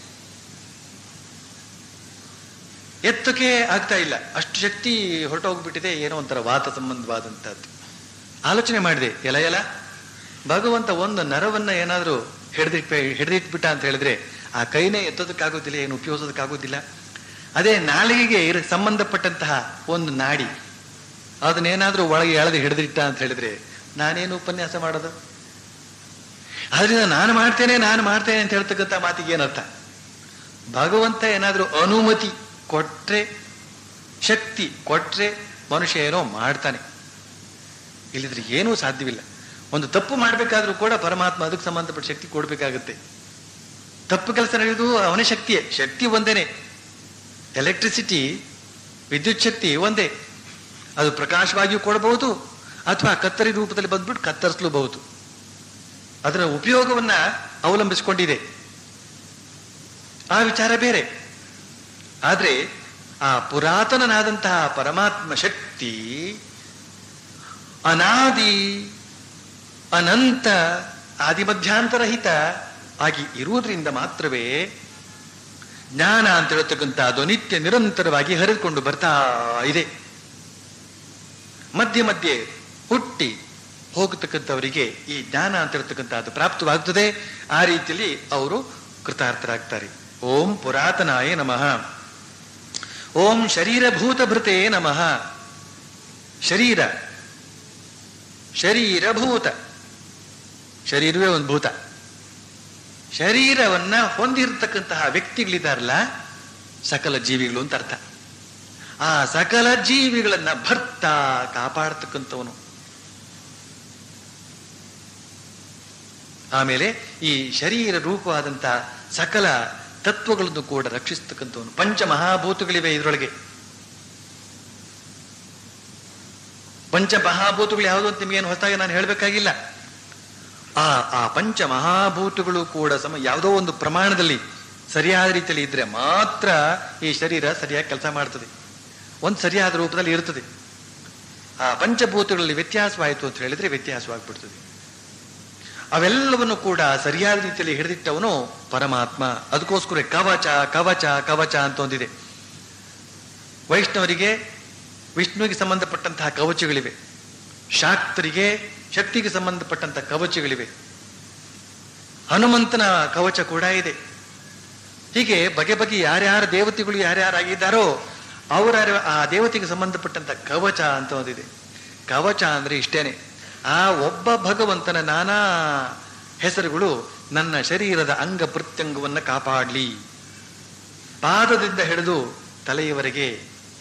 [SPEAKER 1] ಎತ್ತಕ್ಕೆ ಆಗ್ತಾ ಇಲ್ಲ ಅಷ್ಟು ಶಕ್ತಿ ಹೊರಟೋಗ್ಬಿಟ್ಟಿದೆ ಏನೋ ಒಂಥರ ವಾತ ಸಂಬಂಧವಾದಂತಹದ್ದು ಆಲೋಚನೆ ಮಾಡಿದೆ ಎಲ ಎಲ ಭಗವಂತ ಒಂದು ನರವನ್ನ ಏನಾದ್ರೂ ಹಿಡಿದಿಟ್ ಹಿಡಿದಿಟ್ಬಿಟ್ಟ ಅಂತ ಹೇಳಿದ್ರೆ ಆ ಕೈನೇ ಎತ್ತೋದಕ್ಕಾಗೋದಿಲ್ಲ ಏನು ಉಪಯೋಗಿಸೋದಕ್ಕಾಗೋದಿಲ್ಲ ಅದೇ ನಾಲಿಗೆಗೆ ಇರ ಸಂಬಂಧಪಟ್ಟಂತಹ ಒಂದು ನಾಡಿ ಅದನ್ನೇನಾದ್ರೂ ಒಳಗೆ ಎಳೆದು ಹಿಡಿದಿಟ್ಟ ಅಂತ ಹೇಳಿದ್ರೆ ನಾನೇನು ಉಪನ್ಯಾಸ ಮಾಡೋದು ಆದ್ರಿಂದ ನಾನು ಮಾಡ್ತೇನೆ ನಾನು ಮಾಡ್ತೇನೆ ಅಂತ ಹೇಳ್ತಕ್ಕಂಥ ಮಾತಿಗೆ ಏನರ್ಥ ಭಗವಂತ ಏನಾದ್ರೂ ಅನುಮತಿ ಕೊಟ್ರೆ ಶಕ್ತಿ ಕೊಟ್ರೆ ಮನುಷ್ಯ ಏನೋ ಮಾಡ್ತಾನೆ ಇಲ್ಲಿದ್ರೆ ಏನೂ ಸಾಧ್ಯವಿಲ್ಲ ಒಂದು ತಪ್ಪು ಮಾಡಬೇಕಾದ್ರೂ ಕೂಡ ಪರಮಾತ್ಮ ಅದಕ್ಕೆ ಸಂಬಂಧಪಟ್ಟ ಶಕ್ತಿ ಕೊಡ್ಬೇಕಾಗುತ್ತೆ ತಪ್ಪು ಕೆಲಸ ನಡೆಯುವುದು ಅವನ ಶಕ್ತಿಯೇ ಶಕ್ತಿ ಒಂದೇನೆ ಎಲೆಕ್ಟ್ರಿಸಿಟಿ ವಿದ್ಯುತ್ ಶಕ್ತಿ ಒಂದೇ ಅದು ಪ್ರಕಾಶವಾಗಿಯೂ ಕೊಡಬಹುದು ಅಥವಾ ಕತ್ತರಿ ರೂಪದಲ್ಲಿ ಬಂದ್ಬಿಟ್ಟು ಕತ್ತರಿಸಲೂಬಹುದು ಅದರ ಉಪಯೋಗವನ್ನ ಅವಲಂಬಿಸಿಕೊಂಡಿದೆ ಆ ವಿಚಾರ ಬೇರೆ ಆದ್ರೆ ಆ ಪುರಾತನನಾದಂತಹ ಪರಮಾತ್ಮ ಶಕ್ತಿ ಅನಾದಿ ಅನಂತ ಆದಿಮಧ್ಯಾಂತರಹಿತ ಆಗಿ ಇರುವುದರಿಂದ ಮಾತ್ರವೇ ಜ್ಞಾನ ಅಂತ ಹೇಳ್ತಕ್ಕಂಥ ಅದು ನಿತ್ಯ ನಿರಂತರವಾಗಿ ಹರಿದುಕೊಂಡು ಬರ್ತಾ ಇದೆ ಮಧ್ಯೆ ಮಧ್ಯೆ ಹುಟ್ಟಿ ಹೋಗತಕ್ಕಂಥವರಿಗೆ ಈ ಜ್ಞಾನ ಅಂತ ಹೇಳ್ತಕ್ಕಂಥದ್ದು ಪ್ರಾಪ್ತವಾಗ್ತದೆ ಆ ರೀತಿಯಲ್ಲಿ ಅವರು ಕೃತಾರ್ಥರಾಗ್ತಾರೆ ಓಂ ಪುರಾತನಾಯ ನಮಃ ಓಂ ಶರೀರಭೂತಭೃತೆ ನಮಃ ಶರೀರ ಶರೀರಭೂತ ಶರೀರವೇ ಒಂದು ಭೂತ ಶರೀರವನ್ನ ಹೊಂದಿರತಕ್ಕಂತಹ ವ್ಯಕ್ತಿಗಳಿದಾರಲ್ಲ ಸಕಲ ಜೀವಿಗಳು ಅಂತ ಅರ್ಥ ಆ ಸಕಲ ಜೀವಿಗಳನ್ನ ಭರ್ತ ಕಾಪಾಡ್ತಕ್ಕಂಥವನು ಆಮೇಲೆ ಈ ಶರೀರ ರೂಪವಾದಂಥ ಸಕಲ ತತ್ವಗಳನ್ನು ಕೂಡ ರಕ್ಷಿಸ್ತಕ್ಕಂಥವನು ಪಂಚ ಮಹಾಭೂತಗಳಿವೆ ಇದರೊಳಗೆ ಪಂಚ ಮಹಾಭೂತಗಳು ಯಾವುದು ಅಂತ ನಿಮಗೇನು ಹೊಸದಾಗಿ ನಾನು ಹೇಳಬೇಕಾಗಿಲ್ಲ ಆ ಆ ಪಂಚ ಮಹಾಭೂತಗಳು ಕೂಡ ಸಮ ಯಾವುದೋ ಒಂದು ಪ್ರಮಾಣದಲ್ಲಿ ಸರಿಯಾದ ರೀತಿಯಲ್ಲಿ ಇದ್ರೆ ಮಾತ್ರ ಈ ಶರೀರ ಸರಿಯಾಗಿ ಕೆಲಸ ಮಾಡ್ತದೆ ಒಂದು ಸರಿಯಾದ ರೂಪದಲ್ಲಿ ಇರ್ತದೆ ಆ ಪಂಚಭೂತಗಳಲ್ಲಿ ವ್ಯತ್ಯಾಸವಾಯಿತು ಅಂತ ಹೇಳಿದ್ರೆ ವ್ಯತ್ಯಾಸವಾಗ್ಬಿಡ್ತದೆ ಅವೆಲ್ಲವನ್ನು ಕೂಡ ಸರಿಯಾದ ರೀತಿಯಲ್ಲಿ ಹಿಡಿದಿಟ್ಟವನು ಪರಮಾತ್ಮ ಅದಕ್ಕೋಸ್ಕರ ಕವಚ ಕವಚ ಕವಚ ಅಂತ ಒಂದಿದೆ ವೈಷ್ಣವರಿಗೆ ವಿಷ್ಣುವಿಗೆ ಸಂಬಂಧಪಟ್ಟಂತಹ ಕವಚಗಳಿವೆ ಶಾಕ್ತರಿಗೆ ಶಕ್ತಿಗೆ ಸಂಬಂಧಪಟ್ಟಂತಹ ಕವಚಗಳಿವೆ ಹನುಮಂತನ ಕವಚ ಕೂಡ ಇದೆ ಹೀಗೆ ಬಗೆ ಬಗೆ ಯಾರ್ಯಾರ ದೇವತೆಗಳು ಯಾರ್ಯಾರಾಗಿದ್ದಾರೋ ಅವರ ಆ ದೇವತೆಗೆ ಸಂಬಂಧಪಟ್ಟಂತ ಕವಚ ಅಂತ ಒಂದಿದೆ ಕವಚ ಅಂದ್ರೆ ಇಷ್ಟೇನೆ ಆ ಒಬ್ಬ ಭಗವಂತನ ನಾನಾ ಹೆಸರುಗಳು ನನ್ನ ಶರೀರದ ಅಂಗ ಪ್ರತ್ಯಂಗವನ್ನು ಕಾಪಾಡಲಿ ಪಾದದಿಂದ ಹಿಡಿದು ತಲೆಯವರೆಗೆ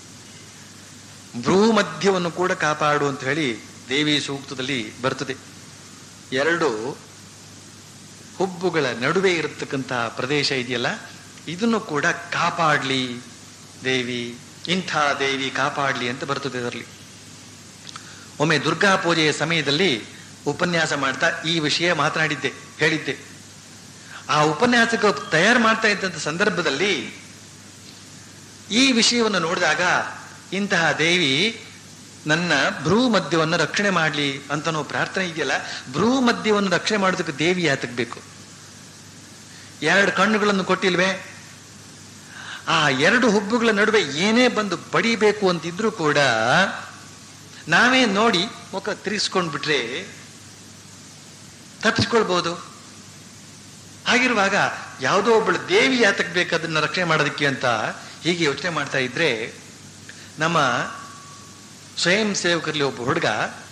[SPEAKER 1] ಭ್ರೂ ಮಧ್ಯವನ್ನು ಕೂಡ ಕಾಪಾಡು ಅಂತ ಹೇಳಿ ದೇವಿ ಸೂಕ್ತದಲ್ಲಿ ಬರ್ತದೆ ಎರಡು ಹುಬ್ಬುಗಳ ನಡುವೆ ಇರತಕ್ಕಂತಹ ಪ್ರದೇಶ ಇದೆಯಲ್ಲ ಇದನ್ನು ಕೂಡ ಕಾಪಾಡ್ಲಿ ದೇವಿ ಇಂಥ ದೇವಿ ಕಾಪಾಡ್ಲಿ ಅಂತ ಬರ್ತದೆ ಅದರಲ್ಲಿ ಒಮ್ಮೆ ದುರ್ಗಾ ಪೂಜೆಯ ಸಮಯದಲ್ಲಿ ಉಪನ್ಯಾಸ ಮಾಡ್ತಾ ಈ ವಿಷಯ ಮಾತನಾಡಿದ್ದೆ ಹೇಳಿದ್ದೆ ಆ ಉಪನ್ಯಾಸಕ ತಯಾರು ಮಾಡ್ತಾ ಇದ್ದಂಥ ಸಂದರ್ಭದಲ್ಲಿ ಈ ವಿಷಯವನ್ನು ನೋಡಿದಾಗ ಇಂತಹ ದೇವಿ ನನ್ನ ಭ್ರೂ ಮಧ್ಯವನ್ನು ರಕ್ಷಣೆ ಮಾಡಲಿ ಅಂತ ನಾವು ಪ್ರಾರ್ಥನೆ ಇದೆಯಲ್ಲ ಭ್ರೂ ಮಧ್ಯವನ್ನು ರಕ್ಷಣೆ ಮಾಡೋದಕ್ಕೆ ದೇವಿ ಯಾತಕ್ ಬೇಕು ಎರಡು ಕಣ್ಣುಗಳನ್ನು ಕೊಟ್ಟಿಲ್ವೇ ಆ ಎರಡು ಹುಬ್ಬುಗಳ ನಡುವೆ ಏನೇ ಬಂದು ಬಡಿಬೇಕು ಅಂತಿದ್ರು ಕೂಡ ನಾವೇ ನೋಡಿ ಮುಖ ತಿರುಗಿಸ್ಕೊಂಡ್ ಬಿಟ್ರೆ ತಪ್ಪಿಸ್ಕೊಳ್ಬಹುದು ಹಾಗಿರುವಾಗ ಯಾವುದೋ ಒಬ್ಬಳು ದೇವಿ ಯಾತಕ್ ಬೇಕು ಅದನ್ನ ರಕ್ಷಣೆ ಮಾಡೋದಕ್ಕೆ ಅಂತ ಹೀಗೆ ಯೋಚನೆ ಮಾಡ್ತಾ ಇದ್ರೆ ನಮ್ಮ ಸ್ವಯಂ ಸೇವಕರಲ್ಲಿ ಒಬ್ಬ ಹುಡುಗ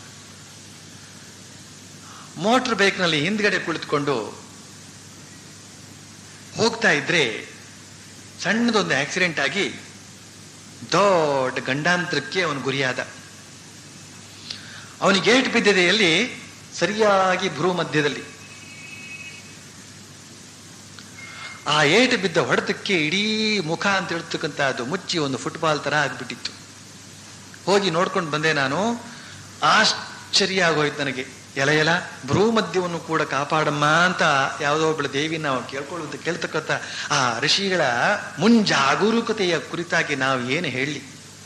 [SPEAKER 1] ಮೋಟರ್ ಬೈಕ್ನಲ್ಲಿ ಹಿಂದ್ಗಡೆ ಕುಳಿತುಕೊಂಡು ಹೋಗ್ತಾ ಇದ್ರೆ ಸಣ್ಣದೊಂದು ಆಕ್ಸಿಡೆಂಟ್ ಆಗಿ ದೊಡ್ಡ ಗಂಡಾಂತರಕ್ಕೆ ಅವನು ಗುರಿಯಾದ ಅವನಿಗೆ ಏಟು ಬಿದ್ದಿದೆ ಎಲ್ಲಿ ಸರಿಯಾಗಿ ಭ್ರೂ ಮಧ್ಯದಲ್ಲಿ ಆ ಏಟು ಬಿದ್ದ ಹೊಡೆತಕ್ಕೆ ಇಡೀ ಮುಖ ಅಂತ ಹೇಳ್ತಕ್ಕಂಥದ್ದು ಮುಚ್ಚಿ ಒಂದು ಫುಟ್ಬಾಲ್ ತರ ಆಗ್ಬಿಟ್ಟಿತ್ತು ಹೋಗಿ ನೋಡ್ಕೊಂಡು ಬಂದೆ ನಾನು ಆಶ್ಚರ್ಯ ಆಗೋಯ್ತು ನನಗೆ ಎಲ ಎಲ ಭ್ರೂ ಮಧ್ಯವನ್ನು ಕೂಡ ಕಾಪಾಡಮ್ಮ ಅಂತ ಯಾವುದೋ ಒಬ್ಬಳ ದೇವಿ ನಾವು ಕೇಳ್ಕೊಳ್ಳುವಂತ ಕೇಳ್ತಕ್ಕಂಥ ಆ ಋಷಿಗಳ ಮುಂಜಾಗರೂಕತೆಯ ಕುರಿತಾಗಿ ನಾವು ಏನು ಹೇಳಲಿ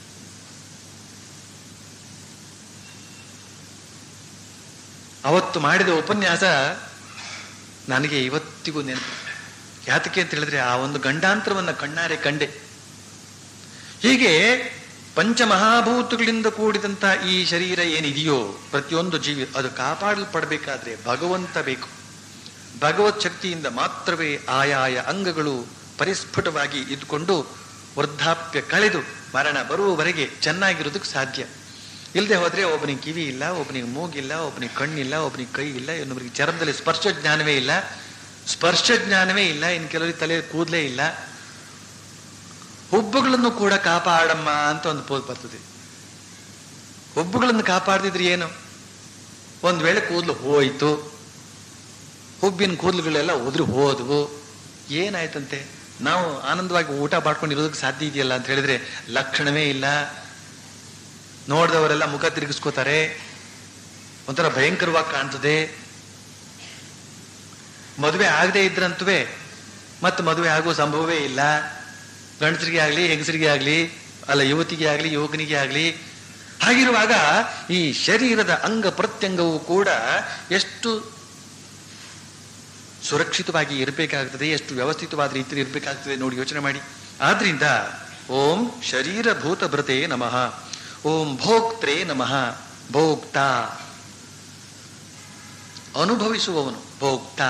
[SPEAKER 1] ಅವತ್ತು ಮಾಡಿದ ಉಪನ್ಯಾಸ ನನಗೆ ಇವತ್ತಿಗೂ ನೆನಪು ಯಾತಕ್ಕೆ ಅಂತ ಹೇಳಿದ್ರೆ ಆ ಒಂದು ಗಂಡಾಂತರವನ್ನ ಕಣ್ಣಾರೆ ಕಂಡೆ ಹೀಗೆ ಪಂಚಮಹಾಭೂತಗಳಿಂದ ಕೂಡಿದಂತ ಈ ಶರೀರ ಏನಿದೆಯೋ ಪ್ರತಿಯೊಂದು ಜೀವಿ ಅದು ಕಾಪಾಡಲ್ಪಡಬೇಕಾದ್ರೆ ಭಗವಂತ ಬೇಕು ಭಗವತ್ ಶಕ್ತಿಯಿಂದ ಮಾತ್ರವೇ ಆಯಾಯ ಅಂಗಗಳು ಪರಿಸ್ಫುಟವಾಗಿ ಇದ್ದುಕೊಂಡು ವೃದ್ಧಾಪ್ಯ ಕಳೆದು ಮರಣ ಬರುವವರೆಗೆ ಚೆನ್ನಾಗಿರೋದಕ್ಕೆ ಸಾಧ್ಯ ಇಲ್ಲದೆ ಹೋದ್ರೆ ಒಬ್ಬನಿಗೆ ಕಿವಿ ಇಲ್ಲ ಒಬ್ಬನಿಗೆ ಮೂಗಿಲ್ಲ ಒಬ್ಬನಿಗೆ ಕಣ್ಣಿಲ್ಲ ಒಬ್ಬನಿಗೆ ಕೈ ಇಲ್ಲ ಇನ್ನೊಬ್ಬರಿಗೆ ಚರ್ಮದಲ್ಲಿ ಸ್ಪರ್ಶ ಜ್ಞಾನವೇ ಇಲ್ಲ ಸ್ಪರ್ಶ ಜ್ಞಾನವೇ ಇಲ್ಲ ಇನ್ನು ಕೆಲವರಿಗೆ ತಲೆ ಕೂದಲೇ ಇಲ್ಲ ಹುಬ್ಬುಗಳನ್ನು ಕೂಡ ಕಾಪಾಡಮ್ಮ ಅಂತ ಒಂದು ಪೋಲ್ ಬರ್ತದೆ ಹುಬ್ಬುಗಳನ್ನು ಕಾಪಾಡ್ತಿದ್ರೆ ಏನು ಒಂದ್ ವೇಳೆ ಕೂದಲು ಹೋಯ್ತು ಹುಬ್ಬಿನ ಕೂದಲುಗಳೆಲ್ಲ ಉದುರಿ ಹೋದವು ಏನಾಯ್ತಂತೆ ನಾವು ಆನಂದವಾಗಿ ಊಟ ಮಾಡ್ಕೊಂಡು ಇರೋದಕ್ಕೆ ಸಾಧ್ಯ ಇದೆಯಲ್ಲ ಅಂತ ಹೇಳಿದ್ರೆ ಲಕ್ಷಣವೇ ಇಲ್ಲ ನೋಡಿದವರೆಲ್ಲ ಮುಖ ತಿರುಗಿಸ್ಕೋತಾರೆ ಒಂಥರ ಭಯಂಕರವಾಗಿ ಕಾಣ್ತದೆ ಮದುವೆ ಆಗದೆ ಇದ್ರಂತುವೆ ಮತ್ತೆ ಮದುವೆ ಆಗುವ ಸಂಭವವೇ ಇಲ್ಲ ಗಂಡಸರಿಗೆ ಆಗ್ಲಿ ಹೆಂಗಸರಿಗೆ ಆಗ್ಲಿ ಅಲ್ಲ ಯುವತಿಗೆ ಆಗ್ಲಿ ಯುವಕನಿಗೆ ಆಗ್ಲಿ ಹಾಗಿರುವಾಗ ಈ ಶರೀರದ ಅಂಗ ಪ್ರತ್ಯಂಗವು ಕೂಡ ಎಷ್ಟು ಸುರಕ್ಷಿತವಾಗಿ ಇರಬೇಕಾಗ್ತದೆ ಎಷ್ಟು ವ್ಯವಸ್ಥಿತವಾದ ರೀತಿಯಲ್ಲಿ ಇರಬೇಕಾಗ್ತದೆ ನೋಡಿ ಯೋಚನೆ ಮಾಡಿ ಆದ್ರಿಂದ ಓಂ ಶರೀರ ಭೂತಭೃತೆ ನಮಃ ಓಂ ಭೋಕ್ತ್ರೇ ನಮಃ ಭೋಕ್ತ ಅನುಭವಿಸುವವನು ಭೋಕ್ತ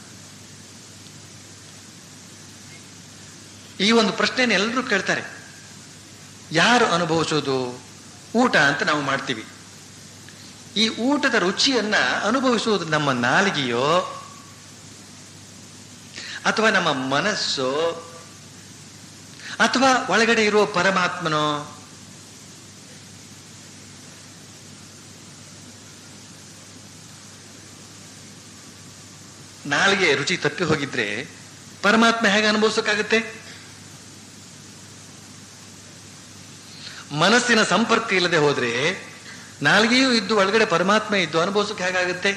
[SPEAKER 1] ಈ ಒಂದು ಪ್ರಶ್ನೆನ ಎಲ್ಲರೂ ಕೇಳ್ತಾರೆ ಯಾರು ಅನುಭವಿಸೋದು ಊಟ ಅಂತ ನಾವು ಮಾಡ್ತೀವಿ ಈ ಊಟದ ರುಚಿಯನ್ನ ಅನುಭವಿಸುವುದು ನಮ್ಮ ನಾಲಿಗೆಯೋ ಅಥವಾ ನಮ್ಮ ಮನಸ್ಸೋ ಅಥವಾ ಒಳಗಡೆ ಇರುವ ಪರಮಾತ್ಮನೋ ನಾಲಿಗೆ ರುಚಿ ತಪ್ಪಿ ಹೋಗಿದ್ರೆ ಪರಮಾತ್ಮ ಹೇಗೆ ಅನುಭವಿಸೋಕ್ಕಾಗತ್ತೆ ಮನಸ್ಸಿನ ಸಂಪರ್ಕ ಇಲ್ಲದೆ ಹೋದ್ರೆ ನಾಲ್ಗೆಯೂ ಇದ್ದು ಒಳಗಡೆ ಪರಮಾತ್ಮ ಇದ್ದು ಅನುಭವಿಸೋಕೆ ಹೇಗಾಗುತ್ತೆ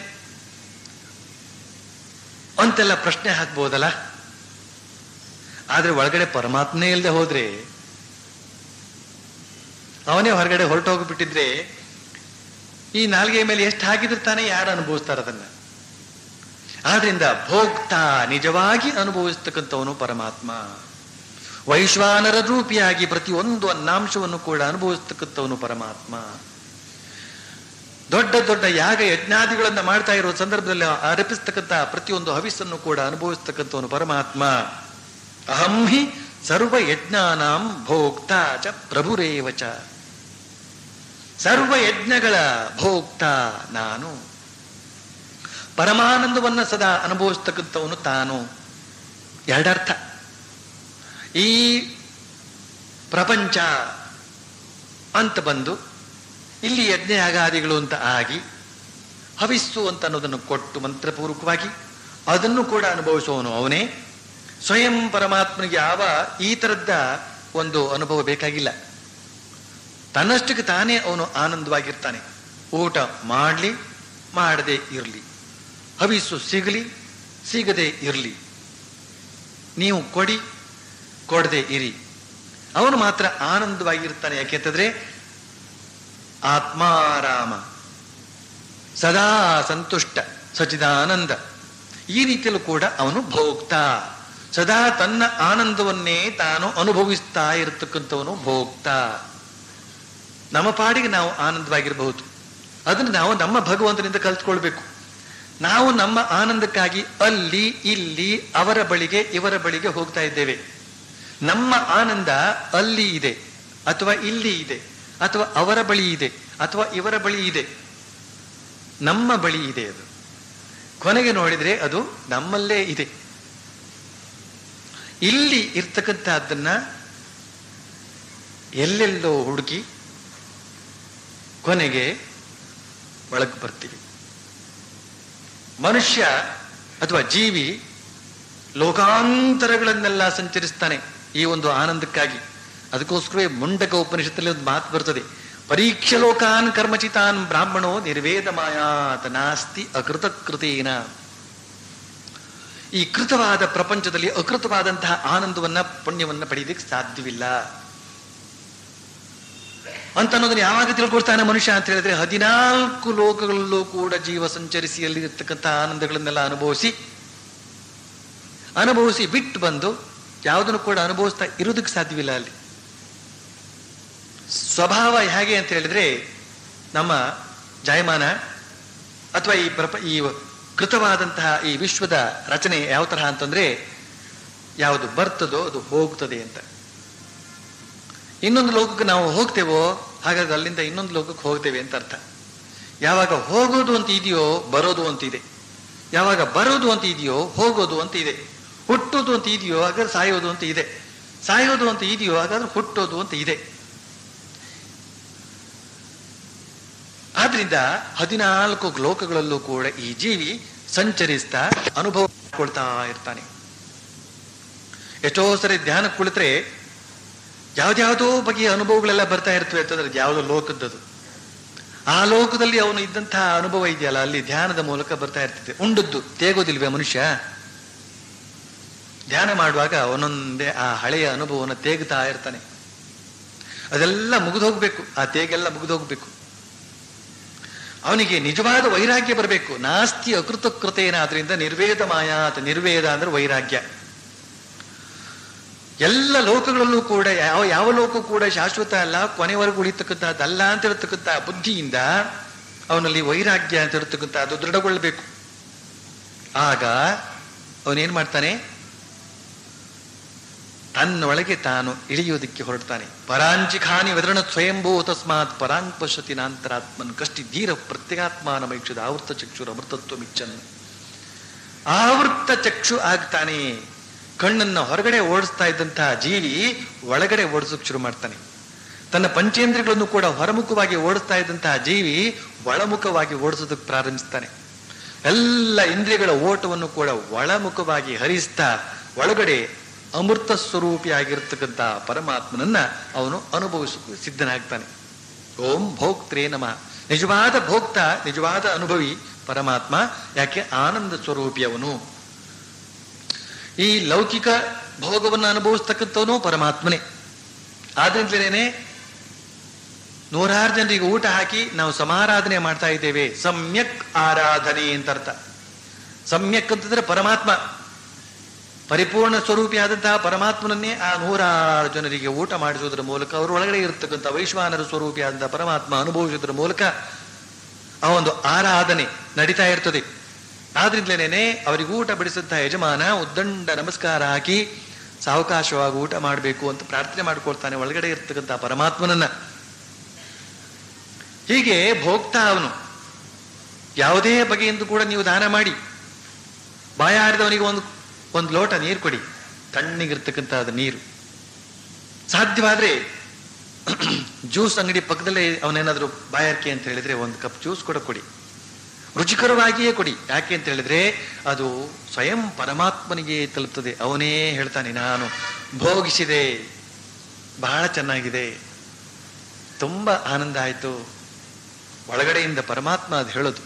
[SPEAKER 1] ಅಂತೆಲ್ಲ ಪ್ರಶ್ನೆ ಹಾಕ್ಬೋದಲ್ಲ ಆದ್ರೆ ಒಳಗಡೆ ಪರಮಾತ್ಮನೇ ಇಲ್ಲದೆ ಹೋದ್ರೆ ಅವನೇ ಹೊರಗಡೆ ಹೊರಟು ಹೋಗ್ಬಿಟ್ಟಿದ್ರೆ ಈ ನಾಲ್ಗೆಯ ಮೇಲೆ ಎಷ್ಟು ಹಾಕಿದ್ರೆ ತಾನೇ ಯಾರು ಅನುಭವಿಸ್ತಾರೆ ಅದನ್ನ ಆದ್ರಿಂದ ಭೋಕ್ತ ನಿಜವಾಗಿ ಅನುಭವಿಸ್ತಕ್ಕಂಥವನು ಪರಮಾತ್ಮ ವೈಶ್ವಾನರ ರೂಪಿಯಾಗಿ ಪ್ರತಿಯೊಂದು ಅನ್ನಾಂಶವನ್ನು ಕೂಡ ಅನುಭವಿಸ್ತಕ್ಕಂಥವನು ಪರಮಾತ್ಮ ದೊಡ್ಡ ದೊಡ್ಡ ಯಾಗ ಯಜ್ಞಾದಿಗಳನ್ನ ಮಾಡ್ತಾ ಇರೋ ಸಂದರ್ಭದಲ್ಲಿ ಅರ್ಪಿಸ್ತಕ್ಕಂಥ ಪ್ರತಿಯೊಂದು ಹವಿಸ್ಸನ್ನು ಕೂಡ ಅನುಭವಿಸ್ತಕ್ಕಂಥವನು ಪರಮಾತ್ಮ ಅಹಂ ಹಿ ಸರ್ವ ಯಜ್ಞಾನಾಂ ಭೋಕ್ತ ಚ ಪ್ರಭುರೇವ ಚ ಸರ್ವ ಯಜ್ಞಗಳ ಭೋಕ್ತ ನಾನು ಪರಮಾನಂದವನ್ನ ಸದಾ ಅನುಭವಿಸ್ತಕ್ಕಂಥವನು ತಾನು ಎರಡರ್ಥ ಈ ಪ್ರಪಂಚ ಅಂತ ಬಂದು ಇಲ್ಲಿ ಯಜ್ಞ ಯಾಗಾದಿಗಳು ಅಂತ ಆಗಿ ಹವಿಸ್ಸು ಅಂತ ಅನ್ನೋದನ್ನು ಕೊಟ್ಟು ಮಂತ್ರಪೂರ್ವಕವಾಗಿ ಅದನ್ನು ಕೂಡ ಅನುಭವಿಸುವವನು ಅವನೇ ಸ್ವಯಂ ಪರಮಾತ್ಮನಿಗೆ ಯಾವ ಈ ತರದ್ದ ಒಂದು ಅನುಭವ ಬೇಕಾಗಿಲ್ಲ ತನ್ನಷ್ಟಕ್ಕೆ ತಾನೇ ಅವನು ಆನಂದವಾಗಿರ್ತಾನೆ ಊಟ ಮಾಡಲಿ ಮಾಡದೆ ಇರಲಿ ಹವಿಸ್ಸು ಸಿಗಲಿ ಸಿಗದೆ ಇರಲಿ ನೀವು ಕೊಡಿ ಕೊಡದೆ ಇರಿ ಅವನು ಮಾತ್ರ ಆನಂದವಾಗಿರ್ತಾನೆ ಯಾಕೆಂತಂದ್ರೆ ಆತ್ಮಾರಾಮ ಸದಾ ಸಂತುಷ್ಟ ಸಚಿದಾನಂದ ಈ ರೀತಿಯಲ್ಲೂ ಕೂಡ ಅವನು ಭೋಕ್ತ ಸದಾ ತನ್ನ ಆನಂದವನ್ನೇ ತಾನು ಅನುಭವಿಸ್ತಾ ಇರತಕ್ಕಂಥವನು ಭೋಕ್ತ ನಮ್ಮ ಪಾಡಿಗೆ ನಾವು ಆನಂದವಾಗಿರಬಹುದು ಅದನ್ನು ನಾವು ನಮ್ಮ ಭಗವಂತನಿಂದ ಕಲ್ತ್ಕೊಳ್ಬೇಕು ನಾವು ನಮ್ಮ ಆನಂದಕ್ಕಾಗಿ ಅಲ್ಲಿ ಇಲ್ಲಿ ಅವರ ಬಳಿಗೆ ಇವರ ಬಳಿಗೆ ಹೋಗ್ತಾ ಇದ್ದೇವೆ ನಮ್ಮ ಆನಂದ ಅಲ್ಲಿ ಇದೆ ಅಥವಾ ಇಲ್ಲಿ ಇದೆ ಅಥವಾ ಅವರ ಬಳಿ ಇದೆ ಅಥವಾ ಇವರ ಬಳಿ ಇದೆ ನಮ್ಮ ಬಳಿ ಇದೆ ಅದು ಕೊನೆಗೆ ನೋಡಿದ್ರೆ ಅದು ನಮ್ಮಲ್ಲೇ ಇದೆ ಇಲ್ಲಿ ಇರ್ತಕ್ಕಂಥದ್ದನ್ನ ಎಲ್ಲೆಲ್ಲೋ ಹುಡುಕಿ ಕೊನೆಗೆ ಒಳಗೆ ಬರ್ತೀವಿ ಮನುಷ್ಯ ಅಥವಾ ಜೀವಿ ಲೋಕಾಂತರಗಳನ್ನೆಲ್ಲ ಸಂಚರಿಸ್ತಾನೆ ಈ ಒಂದು ಆನಂದಕ್ಕಾಗಿ ಅದಕ್ಕೋಸ್ಕರವೇ ಮುಂಡಕ ಉಪನಿಷತ್ತಲ್ಲಿ ಒಂದು ಮಾತು ಬರ್ತದೆ ಪರೀಕ್ಷ ಲೋಕಾನ್ ಕರ್ಮಚಿತಾನ್ ಬ್ರಾಹ್ಮಣೋ ನಿರ್ವೇದ ಮಾಯಾತ ನಾಸ್ತಿ ಅಕೃತ ಕೃತೇನ ಈ ಕೃತವಾದ ಪ್ರಪಂಚದಲ್ಲಿ ಅಕೃತವಾದಂತಹ ಆನಂದವನ್ನ ಪುಣ್ಯವನ್ನ ಪಡೆಯಲಿಕ್ಕೆ ಸಾಧ್ಯವಿಲ್ಲ ಅಂತ ಅನ್ನೋದನ್ನ ಯಾವಾಗ ತಿಳ್ಕೊಳ್ತಾನೆ ಮನುಷ್ಯ ಅಂತ ಹೇಳಿದ್ರೆ ಹದಿನಾಲ್ಕು ಲೋಕಗಳಲ್ಲೂ ಕೂಡ ಜೀವ ಸಂಚರಿಸಿ ಅಲ್ಲಿ ಇರ್ತಕ್ಕಂಥ ಆನಂದಗಳನ್ನೆಲ್ಲ ಅನುಭವಿಸಿ ಅನುಭವಿಸಿ ಬಿಟ್ಟು ಬಂದು ಯಾವುದನ್ನು ಕೂಡ ಅನುಭವಿಸ್ತಾ ಇರೋದಕ್ಕೆ ಸಾಧ್ಯವಿಲ್ಲ ಅಲ್ಲಿ ಸ್ವಭಾವ ಹೇಗೆ ಅಂತ ಹೇಳಿದ್ರೆ ನಮ್ಮ ಜಾಯಮಾನ ಅಥವಾ ಈ ಪ್ರಪ ಈ ಕೃತವಾದಂತಹ ಈ ವಿಶ್ವದ ರಚನೆ ಯಾವ ತರಹ ಅಂತಂದ್ರೆ ಯಾವುದು ಬರ್ತದೋ ಅದು ಹೋಗ್ತದೆ ಅಂತ ಇನ್ನೊಂದು ಲೋಕಕ್ಕೆ ನಾವು ಹೋಗ್ತೇವೋ ಹಾಗಾಗಿ ಅಲ್ಲಿಂದ ಇನ್ನೊಂದು ಲೋಕಕ್ಕೆ ಹೋಗ್ತೇವೆ ಅಂತ ಅರ್ಥ ಯಾವಾಗ ಹೋಗೋದು ಅಂತ ಇದೆಯೋ ಬರೋದು ಅಂತ ಇದೆ ಯಾವಾಗ ಬರೋದು ಅಂತ ಇದೆಯೋ ಹೋಗೋದು ಅಂತ ಇದೆ ಹುಟ್ಟೋದು ಅಂತ ಇದೆಯೋ ಹಾಗಾದ್ರೆ ಸಾಯೋದು ಅಂತ ಇದೆ ಸಾಯೋದು ಅಂತ ಇದೆಯೋ ಹಾಗಾದ್ರೆ ಹುಟ್ಟೋದು ಅಂತ ಇದೆ ಆದ್ರಿಂದ ಹದಿನಾಲ್ಕು ಲೋಕಗಳಲ್ಲೂ ಕೂಡ ಈ ಜೀವಿ ಸಂಚರಿಸ್ತಾ ಅನುಭವ ಕೊಡ್ತಾ ಇರ್ತಾನೆ ಎಷ್ಟೋ ಸರಿ ಧ್ಯಾನ ಕುಳಿತರೆ ಯಾವ್ದ್ಯಾವುದೋ ಬಗೆಯ ಅನುಭವಗಳೆಲ್ಲ ಬರ್ತಾ ಇರ್ತವೆ ಅಂತಂದ್ರೆ ಯಾವುದೋ ಲೋಕದ್ದದು ಆ ಲೋಕದಲ್ಲಿ ಅವನು ಇದ್ದಂತಹ ಅನುಭವ ಇದೆಯಲ್ಲ ಅಲ್ಲಿ ಧ್ಯಾನದ ಮೂಲಕ ಬರ್ತಾ ಇರ್ತದೆ ಉಂಡದ್ದು ತೇಗೋದಿಲ್ವೇ ಮನುಷ್ಯ ಧ್ಯಾನ ಮಾಡುವಾಗ ಒಂದೊಂದೇ ಆ ಹಳೆಯ ಅನುಭವವನ್ನು ತೇಗ್ತಾ ಇರ್ತಾನೆ ಅದೆಲ್ಲ ಮುಗಿದು ಹೋಗ್ಬೇಕು ಆ ತೇಗೆಲ್ಲ ಮುಗಿದು ಹೋಗ್ಬೇಕು ಅವನಿಗೆ ನಿಜವಾದ ವೈರಾಗ್ಯ ಬರಬೇಕು ನಾಸ್ತಿ ಅಕೃತ ಕೃತೇನ ಆದ್ರಿಂದ ನಿರ್ವೇದ ಮಾಯಾತ್ ನಿರ್ವೇದ ಅಂದ್ರೆ ವೈರಾಗ್ಯ ಎಲ್ಲ ಲೋಕಗಳಲ್ಲೂ ಕೂಡ ಯಾವ ಯಾವ ಲೋಕ ಕೂಡ ಶಾಶ್ವತ ಅಲ್ಲ ಕೊನೆವರೆಗೂ ಉಳಿತಕ್ಕಂಥದ್ದಲ್ಲ ಅಂತ ಇರತಕ್ಕಂಥ ಬುದ್ಧಿಯಿಂದ ಅವನಲ್ಲಿ ವೈರಾಗ್ಯ ಅಂತ ಇರತಕ್ಕಂಥ ಅದು ದೃಢಗೊಳ್ಳಬೇಕು ಆಗ ಅವನೇನ್ ಮಾಡ್ತಾನೆ ತನ್ನೊಳಗೆ ತಾನು ಇಳಿಯೋದಕ್ಕೆ ಹೊರಡ್ತಾನೆ ಪರಾಂಚಿಖಾನಿ ವದರಣ ಸ್ವಯಂಭೂ ತಸ್ಮಾತ್ ಪರಾಂಗ್ ಪಶ್ಯತಿ ನಾಂತರಾತ್ಮನ್ ಕಷ್ಟಿ ಧೀರ ಪ್ರತ್ಯಗಾತ್ಮಾನ ಮೈಕ್ಷದ ಆವೃತ ಚಕ್ಷುರ ಅಮೃತತ್ವ ಮಿಚ್ಚನ್ ಆವೃತ್ತ ಚಕ್ಷು ಆಗ್ತಾನೆ ಕಣ್ಣನ್ನ ಹೊರಗಡೆ ಓಡಿಸ್ತಾ ಇದ್ದಂತಹ ಜೀವಿ ಒಳಗಡೆ ಓಡಿಸೋಕೆ ಶುರು ಮಾಡ್ತಾನೆ ತನ್ನ ಪಂಚೇಂದ್ರಿಯಗಳನ್ನು ಕೂಡ ಹೊರಮುಖವಾಗಿ ಓಡಿಸ್ತಾ ಇದ್ದಂತಹ ಜೀವಿ ಒಳಮುಖವಾಗಿ ಓಡಿಸೋದಕ್ಕೆ ಪ್ರಾರಂಭಿಸ್ತಾನೆ ಎಲ್ಲ ಇಂದ್ರಿಯಗಳ ಓಟವನ್ನು ಕೂಡ ಒಳಮುಖವಾಗಿ ಹರಿಸ್ತಾ ಒಳಗಡೆ ಅಮೃತ ಸ್ವರೂಪಿಯಾಗಿರ್ತಕ್ಕಂಥ ಪರಮಾತ್ಮನನ್ನ ಅವನು ಅನುಭವಿಸ ಸಿದ್ಧನಾಗ್ತಾನೆ ಓಂ ಭೋಕ್ತ್ರೇ ನಮಃ ನಿಜವಾದ ಭೋಕ್ತ ನಿಜವಾದ ಅನುಭವಿ ಪರಮಾತ್ಮ ಯಾಕೆ ಆನಂದ ಸ್ವರೂಪಿಯವನು ಈ ಲೌಕಿಕ ಭೋಗವನ್ನು ಅನುಭವಿಸ್ತಕ್ಕಂಥವನು ಪರಮಾತ್ಮನೇ ಆದ್ರಿಂದಲೇನೆ ನೂರಾರು ಜನರಿಗೆ ಊಟ ಹಾಕಿ ನಾವು ಸಮಾರಾಧನೆ ಮಾಡ್ತಾ ಇದ್ದೇವೆ ಸಮ್ಯಕ್ ಆರಾಧನೆ ಅಂತ ಅರ್ಥ ಸಮ್ಯಕ್ ಅಂತಂದ್ರೆ ಪರಮಾತ್ಮ ಪರಿಪೂರ್ಣ ಸ್ವರೂಪಿಯಾದಂತಹ ಪರಮಾತ್ಮನನ್ನೇ ಆ ನೂರಾರು ಜನರಿಗೆ ಊಟ ಮಾಡಿಸುವುದರ ಮೂಲಕ ಅವರ ಒಳಗಡೆ ಇರತಕ್ಕಂಥ ವೈಶ್ವಾನರ ಸ್ವರೂಪಿಯಾದಂತಹ ಪರಮಾತ್ಮ ಅನುಭವಿಸುವುದರ ಮೂಲಕ ಆ ಒಂದು ಆರಾಧನೆ ನಡೀತಾ ಇರ್ತದೆ ಆದ್ರಿಂದಲೇನೆ ಅವರಿಗೆ ಊಟ ಬಡಿಸಿದಂತಹ ಯಜಮಾನ ಉದ್ದಂಡ ನಮಸ್ಕಾರ ಹಾಕಿ ಸಾವಕಾಶವಾಗಿ ಊಟ ಮಾಡಬೇಕು ಅಂತ ಪ್ರಾರ್ಥನೆ ಮಾಡ್ಕೊಳ್ತಾನೆ ಒಳಗಡೆ ಇರ್ತಕ್ಕಂಥ ಪರಮಾತ್ಮನನ್ನ ಹೀಗೆ ಭೋಗ್ತಾ ಅವನು ಯಾವುದೇ ಬಗೆಯಿಂದ ಕೂಡ ನೀವು ದಾನ ಮಾಡಿ ಬಾಯಾರಿದವನಿಗೆ ಒಂದು ಒಂದು ಲೋಟ ನೀರು ಕೊಡಿ ತಣ್ಣಗಿರ್ತಕ್ಕಂಥದ್ದು ನೀರು ಸಾಧ್ಯವಾದ್ರೆ ಜ್ಯೂಸ್ ಅಂಗಡಿ ಪಕ್ಕದಲ್ಲೇ ಅವನೇನಾದ್ರೂ ಬಾಯಾರಿಕೆ ಅಂತ ಹೇಳಿದ್ರೆ ಒಂದು ಕಪ್ ಜ್ಯೂಸ್ ಕೂಡ ಕೊಡಿ ರುಚಿಕರವಾಗಿಯೇ ಕೊಡಿ ಯಾಕೆ ಅಂತ ಹೇಳಿದ್ರೆ ಅದು ಸ್ವಯಂ ಪರಮಾತ್ಮನಿಗೆ ತಲುಪ್ತದೆ ಅವನೇ ಹೇಳ್ತಾನೆ ನಾನು ಭೋಗಿಸಿದೆ ಬಹಳ ಚೆನ್ನಾಗಿದೆ ತುಂಬಾ ಆನಂದ ಆಯ್ತು ಒಳಗಡೆಯಿಂದ ಪರಮಾತ್ಮ ಅದು ಹೇಳೋದು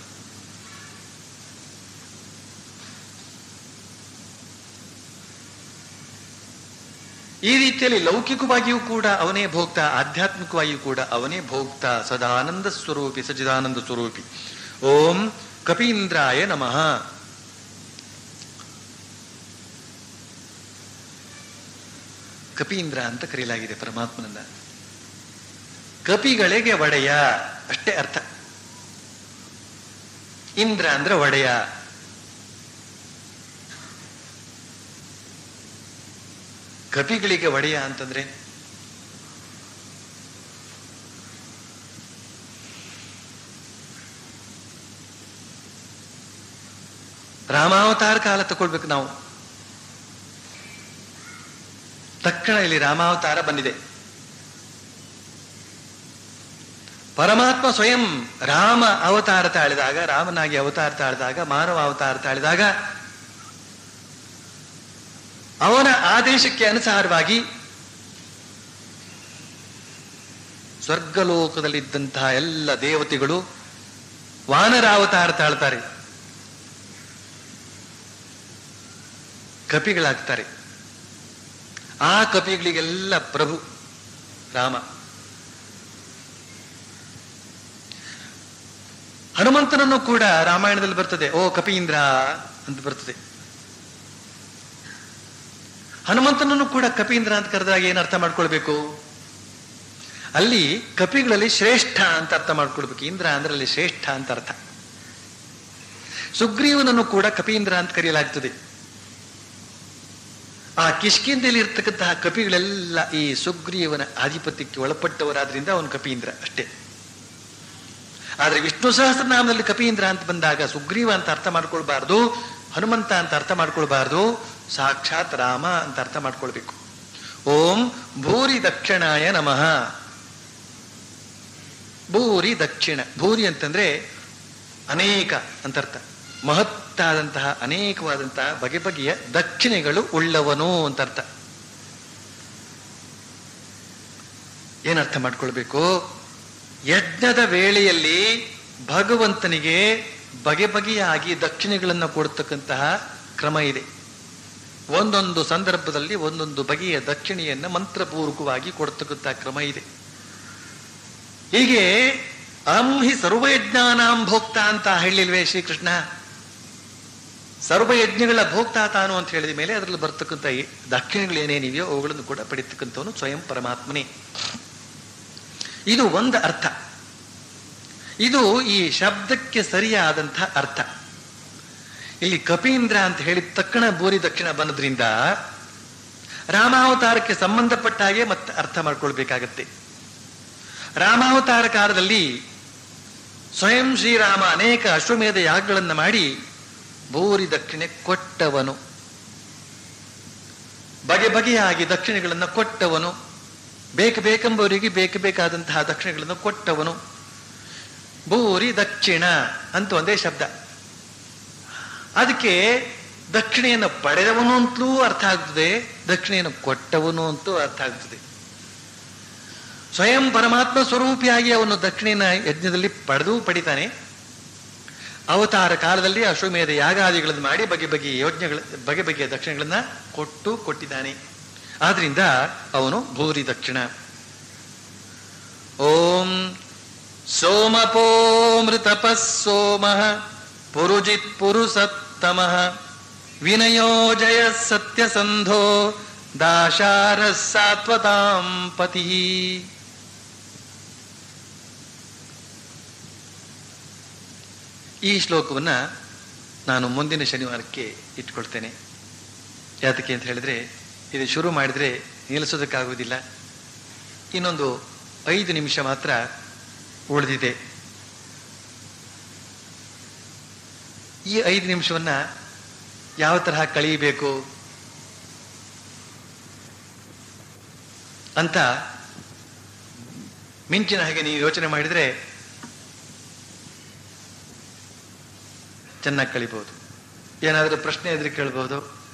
[SPEAKER 1] ಈ ರೀತಿಯಲ್ಲಿ ಲೌಕಿಕವಾಗಿಯೂ ಕೂಡ ಅವನೇ ಭೋಕ್ತ ಆಧ್ಯಾತ್ಮಿಕವಾಗಿಯೂ ಕೂಡ ಅವನೇ ಭೋಕ್ತ ಸದಾನಂದ ಸ್ವರೂಪಿ ಸಚಿದಾನಂದ ಸ್ವರೂಪಿ ಓಂ ಕಪೀಂದ್ರಾಯ ನಮಃ ಕಪೀಂದ್ರ ಅಂತ ಕರೆಯಲಾಗಿದೆ ಪರಮಾತ್ಮನನ್ನ ಕಪಿಗಳಿಗೆ ಒಡೆಯ ಅಷ್ಟೇ ಅರ್ಥ ಇಂದ್ರ ಅಂದ್ರೆ ಒಡೆಯ ಕಪಿಗಳಿಗೆ ಒಡೆಯ ಅಂತಂದ್ರೆ ರಾಮಾವತಾರ ಕಾಲ ತಗೊಳ್ಬೇಕು ನಾವು ತಕ್ಷಣ ಇಲ್ಲಿ ರಾಮಾವತಾರ ಬಂದಿದೆ ಪರಮಾತ್ಮ ಸ್ವಯಂ ರಾಮ ಅವತಾರ ತಾಳಿದಾಗ ರಾಮನಾಗಿ ಅವತಾರ ತಾಳಿದಾಗ ಮಾನವ ಅವತಾರ ತಾಳಿದಾಗ ಅವನ ಆದೇಶಕ್ಕೆ ಅನುಸಾರವಾಗಿ ಸ್ವರ್ಗಲೋಕದಲ್ಲಿದ್ದಂತಹ ಎಲ್ಲ ದೇವತೆಗಳು ವಾನರಾವತಾರ ತಾಳ್ತಾರೆ ಕಪಿಗಳಾಗ್ತಾರೆ ಆ ಕಪಿಗಳಿಗೆಲ್ಲ ಪ್ರಭು ರಾಮ ಹನುಮಂತನನ್ನು ಕೂಡ ರಾಮಾಯಣದಲ್ಲಿ ಬರ್ತದೆ ಓ ಕಪೀಂದ್ರ ಅಂತ ಬರ್ತದೆ ಹನುಮಂತನನ್ನು ಕೂಡ ಕಪೀಂದ್ರ ಅಂತ ಕರೆದಾಗ ಏನು ಅರ್ಥ ಮಾಡ್ಕೊಳ್ಬೇಕು ಅಲ್ಲಿ ಕಪಿಗಳಲ್ಲಿ ಶ್ರೇಷ್ಠ ಅಂತ ಅರ್ಥ ಮಾಡ್ಕೊಳ್ಬೇಕು ಇಂದ್ರ ಅಂದ್ರೆ ಅಲ್ಲಿ ಶ್ರೇಷ್ಠ ಅಂತ ಅರ್ಥ ಸುಗ್ರೀವನನ್ನು ಕೂಡ ಕಪೀಂದ್ರ ಅಂತ ಕರೆಯಲಾಗ್ತದೆ ಆ ಕಿಷ್ಕಿಂದಲ್ಲಿ ಇರ್ತಕ್ಕಂತಹ ಕಪಿಗಳೆಲ್ಲ ಈ ಸುಗ್ರೀವನ ಆಧಿಪತ್ಯಕ್ಕೆ ಒಳಪಟ್ಟವರಾದ್ರಿಂದ ಅವನು ಕಪೀಂದ್ರ ಅಷ್ಟೇ ಆದ್ರೆ ವಿಷ್ಣು ಸಹಸ್ರನಾಮದಲ್ಲಿ ಕಪೀಂದ್ರ ಅಂತ ಬಂದಾಗ ಸುಗ್ರೀವ ಅಂತ ಅರ್ಥ ಮಾಡ್ಕೊಳ್ಬಾರ್ದು ಹನುಮಂತ ಅಂತ ಅರ್ಥ ಮಾಡ್ಕೊಳ್ಬಾರ್ದು ಸಾಕ್ಷಾತ್ ರಾಮ ಅಂತ ಅರ್ಥ ಮಾಡ್ಕೊಳ್ಬೇಕು ಓಂ ಭೂರಿ ದಕ್ಷಿಣಾಯ ನಮಃ ಭೂರಿ ದಕ್ಷಿಣ ಭೂರಿ ಅಂತಂದ್ರೆ ಅನೇಕ ಅಂತ ಅರ್ಥ ಮಹತ್ತಾದಂತಹ ಅನೇಕವಾದಂತಹ ಬಗೆ ಬಗೆಯ ದಕ್ಷಿಣೆಗಳು ಉಳ್ಳವನು ಅಂತ ಅರ್ಥ ಏನರ್ಥ ಮಾಡ್ಕೊಳ್ಬೇಕು ಯಜ್ಞದ ವೇಳೆಯಲ್ಲಿ ಭಗವಂತನಿಗೆ ಬಗೆ ಬಗೆಯಾಗಿ ದಕ್ಷಿಣೆಗಳನ್ನು ಕೊಡ್ತಕ್ಕಂತಹ ಕ್ರಮ ಇದೆ ಒಂದೊಂದು ಸಂದರ್ಭದಲ್ಲಿ ಒಂದೊಂದು ಬಗೆಯ ದಕ್ಷಿಣೆಯನ್ನು ಮಂತ್ರಪೂರ್ವಕವಾಗಿ ಕೊಡ್ತಕ್ಕಂತಹ ಕ್ರಮ ಇದೆ ಹೀಗೆ ಅಹಂ ಹಿ ಸರ್ವಯಜ್ಞಾನಾಂ ಭೋಕ್ತ ಅಂತ ಹೇಳಿಲ್ವೇ ಶ್ರೀಕೃಷ್ಣ ಸರ್ವಯಜ್ಞಗಳ ಭೋಕ್ತ ತಾನು ಅಂತ ಹೇಳಿದ ಮೇಲೆ ಅದರಲ್ಲಿ ಬರ್ತಕ್ಕಂಥ ಈ ದಕ್ಷಿಣೆಗಳು ಏನೇನಿವೆಯೋ ಅವುಗಳನ್ನು ಕೂಡ ಪಡಿತಕ್ಕಂಥವನು ಸ್ವಯಂ ಪರಮಾತ್ಮನೇ ಇದು ಒಂದು ಅರ್ಥ ಇದು ಈ ಶಬ್ದಕ್ಕೆ ಸರಿಯಾದಂತಹ ಅರ್ಥ ಇಲ್ಲಿ ಕಪೀಂದ್ರ ಅಂತ ಹೇಳಿದ ತಕ್ಷಣ ಬೋರಿ ದಕ್ಷಿಣ ಬಂದ್ರಿಂದ ರಾಮಾವತಾರಕ್ಕೆ ಸಂಬಂಧಪಟ್ಟ ಹಾಗೆ ಮತ್ತೆ ಅರ್ಥ ಮಾಡ್ಕೊಳ್ಬೇಕಾಗತ್ತೆ ರಾಮಾವತಾರ ಕಾಲದಲ್ಲಿ ಸ್ವಯಂ ಶ್ರೀರಾಮ ಅನೇಕ ಅಶ್ವಮೇಧ ಯಾಗಗಳನ್ನು ಮಾಡಿ ಭೂರಿ ದಕ್ಷಿಣೆ ಕೊಟ್ಟವನು ಬಗೆ ಬಗೆಯಾಗಿ ದಕ್ಷಿಣೆಗಳನ್ನು ಕೊಟ್ಟವನು ಬೇಕು ಬೇಕೆಂಬವರಿಗೆ ಬೇಕು ಬೇಕಾದಂತಹ ದಕ್ಷಿಣೆಗಳನ್ನು ಕೊಟ್ಟವನು ಭೂರಿ ದಕ್ಷಿಣ ಅಂತ ಒಂದೇ ಶಬ್ದ ಅದಕ್ಕೆ ದಕ್ಷಿಣೆಯನ್ನು ಪಡೆದವನು ಅಂತಲೂ ಅರ್ಥ ಆಗ್ತದೆ ದಕ್ಷಿಣೆಯನ್ನು ಕೊಟ್ಟವನು ಅಂತೂ ಅರ್ಥ ಆಗ್ತದೆ ಸ್ವಯಂ ಪರಮಾತ್ಮ ಸ್ವರೂಪಿಯಾಗಿ ಅವನು ದಕ್ಷಿಣೆಯನ್ನು ಯಜ್ಞದಲ್ಲಿ ಪಡೆದು ಪಡಿತಾನೆ ಅವತಾರ ಕಾಲದಲ್ಲಿ ಅಶ್ವಮೇಧ ಯಾಗಾದಿಗಳನ್ನು ಮಾಡಿ ಬಗೆ ಬಗೆಯ ಯೋಜನೆಗಳ ಬಗೆ ಬಗೆಯ ದಕ್ಷಿಣೆಗಳನ್ನ ಕೊಟ್ಟು ಕೊಟ್ಟಿದ್ದಾನೆ ಆದ್ರಿಂದ ಅವನು ಭೂರಿ ದಕ್ಷಿಣ ಓಂ ಸೋಮಪೋಮೃತಪ ಸೋಮ ಪುರುಜಿತ್ ಪುರುಸತ್ತಮ ವಿನಯೋ ಜಯ ಸತ್ಯಸಂಧೋ ದಾಶಾರ ಸಾತ್ವತಾಂ ಪತಿ ಈ ಶ್ಲೋಕವನ್ನ ನಾನು ಮುಂದಿನ ಶನಿವಾರಕ್ಕೆ ಇಟ್ಕೊಳ್ತೇನೆ ಯಾತಕ್ಕೆ ಅಂತ ಹೇಳಿದ್ರೆ ಇದು ಶುರು ಮಾಡಿದ್ರೆ ನಿಲ್ಲಿಸೋದಕ್ಕಾಗುವುದಿಲ್ಲ ಇನ್ನೊಂದು ಐದು ನಿಮಿಷ ಮಾತ್ರ ಉಳಿದಿದೆ ಈ ಐದು ನಿಮಿಷವನ್ನ ಯಾವ ತರಹ ಕಳೆಯಬೇಕು ಅಂತ ಮಿಂಚಿನ ಹಾಗೆ ನೀವು ಯೋಚನೆ ಮಾಡಿದ್ರೆ ಚೆನ್ನಾಗಿ ಕಳಿಬಹುದು ಏನಾದರೂ ಪ್ರಶ್ನೆ ಇದ್ರೆ ಕೇಳ್ಬೋದು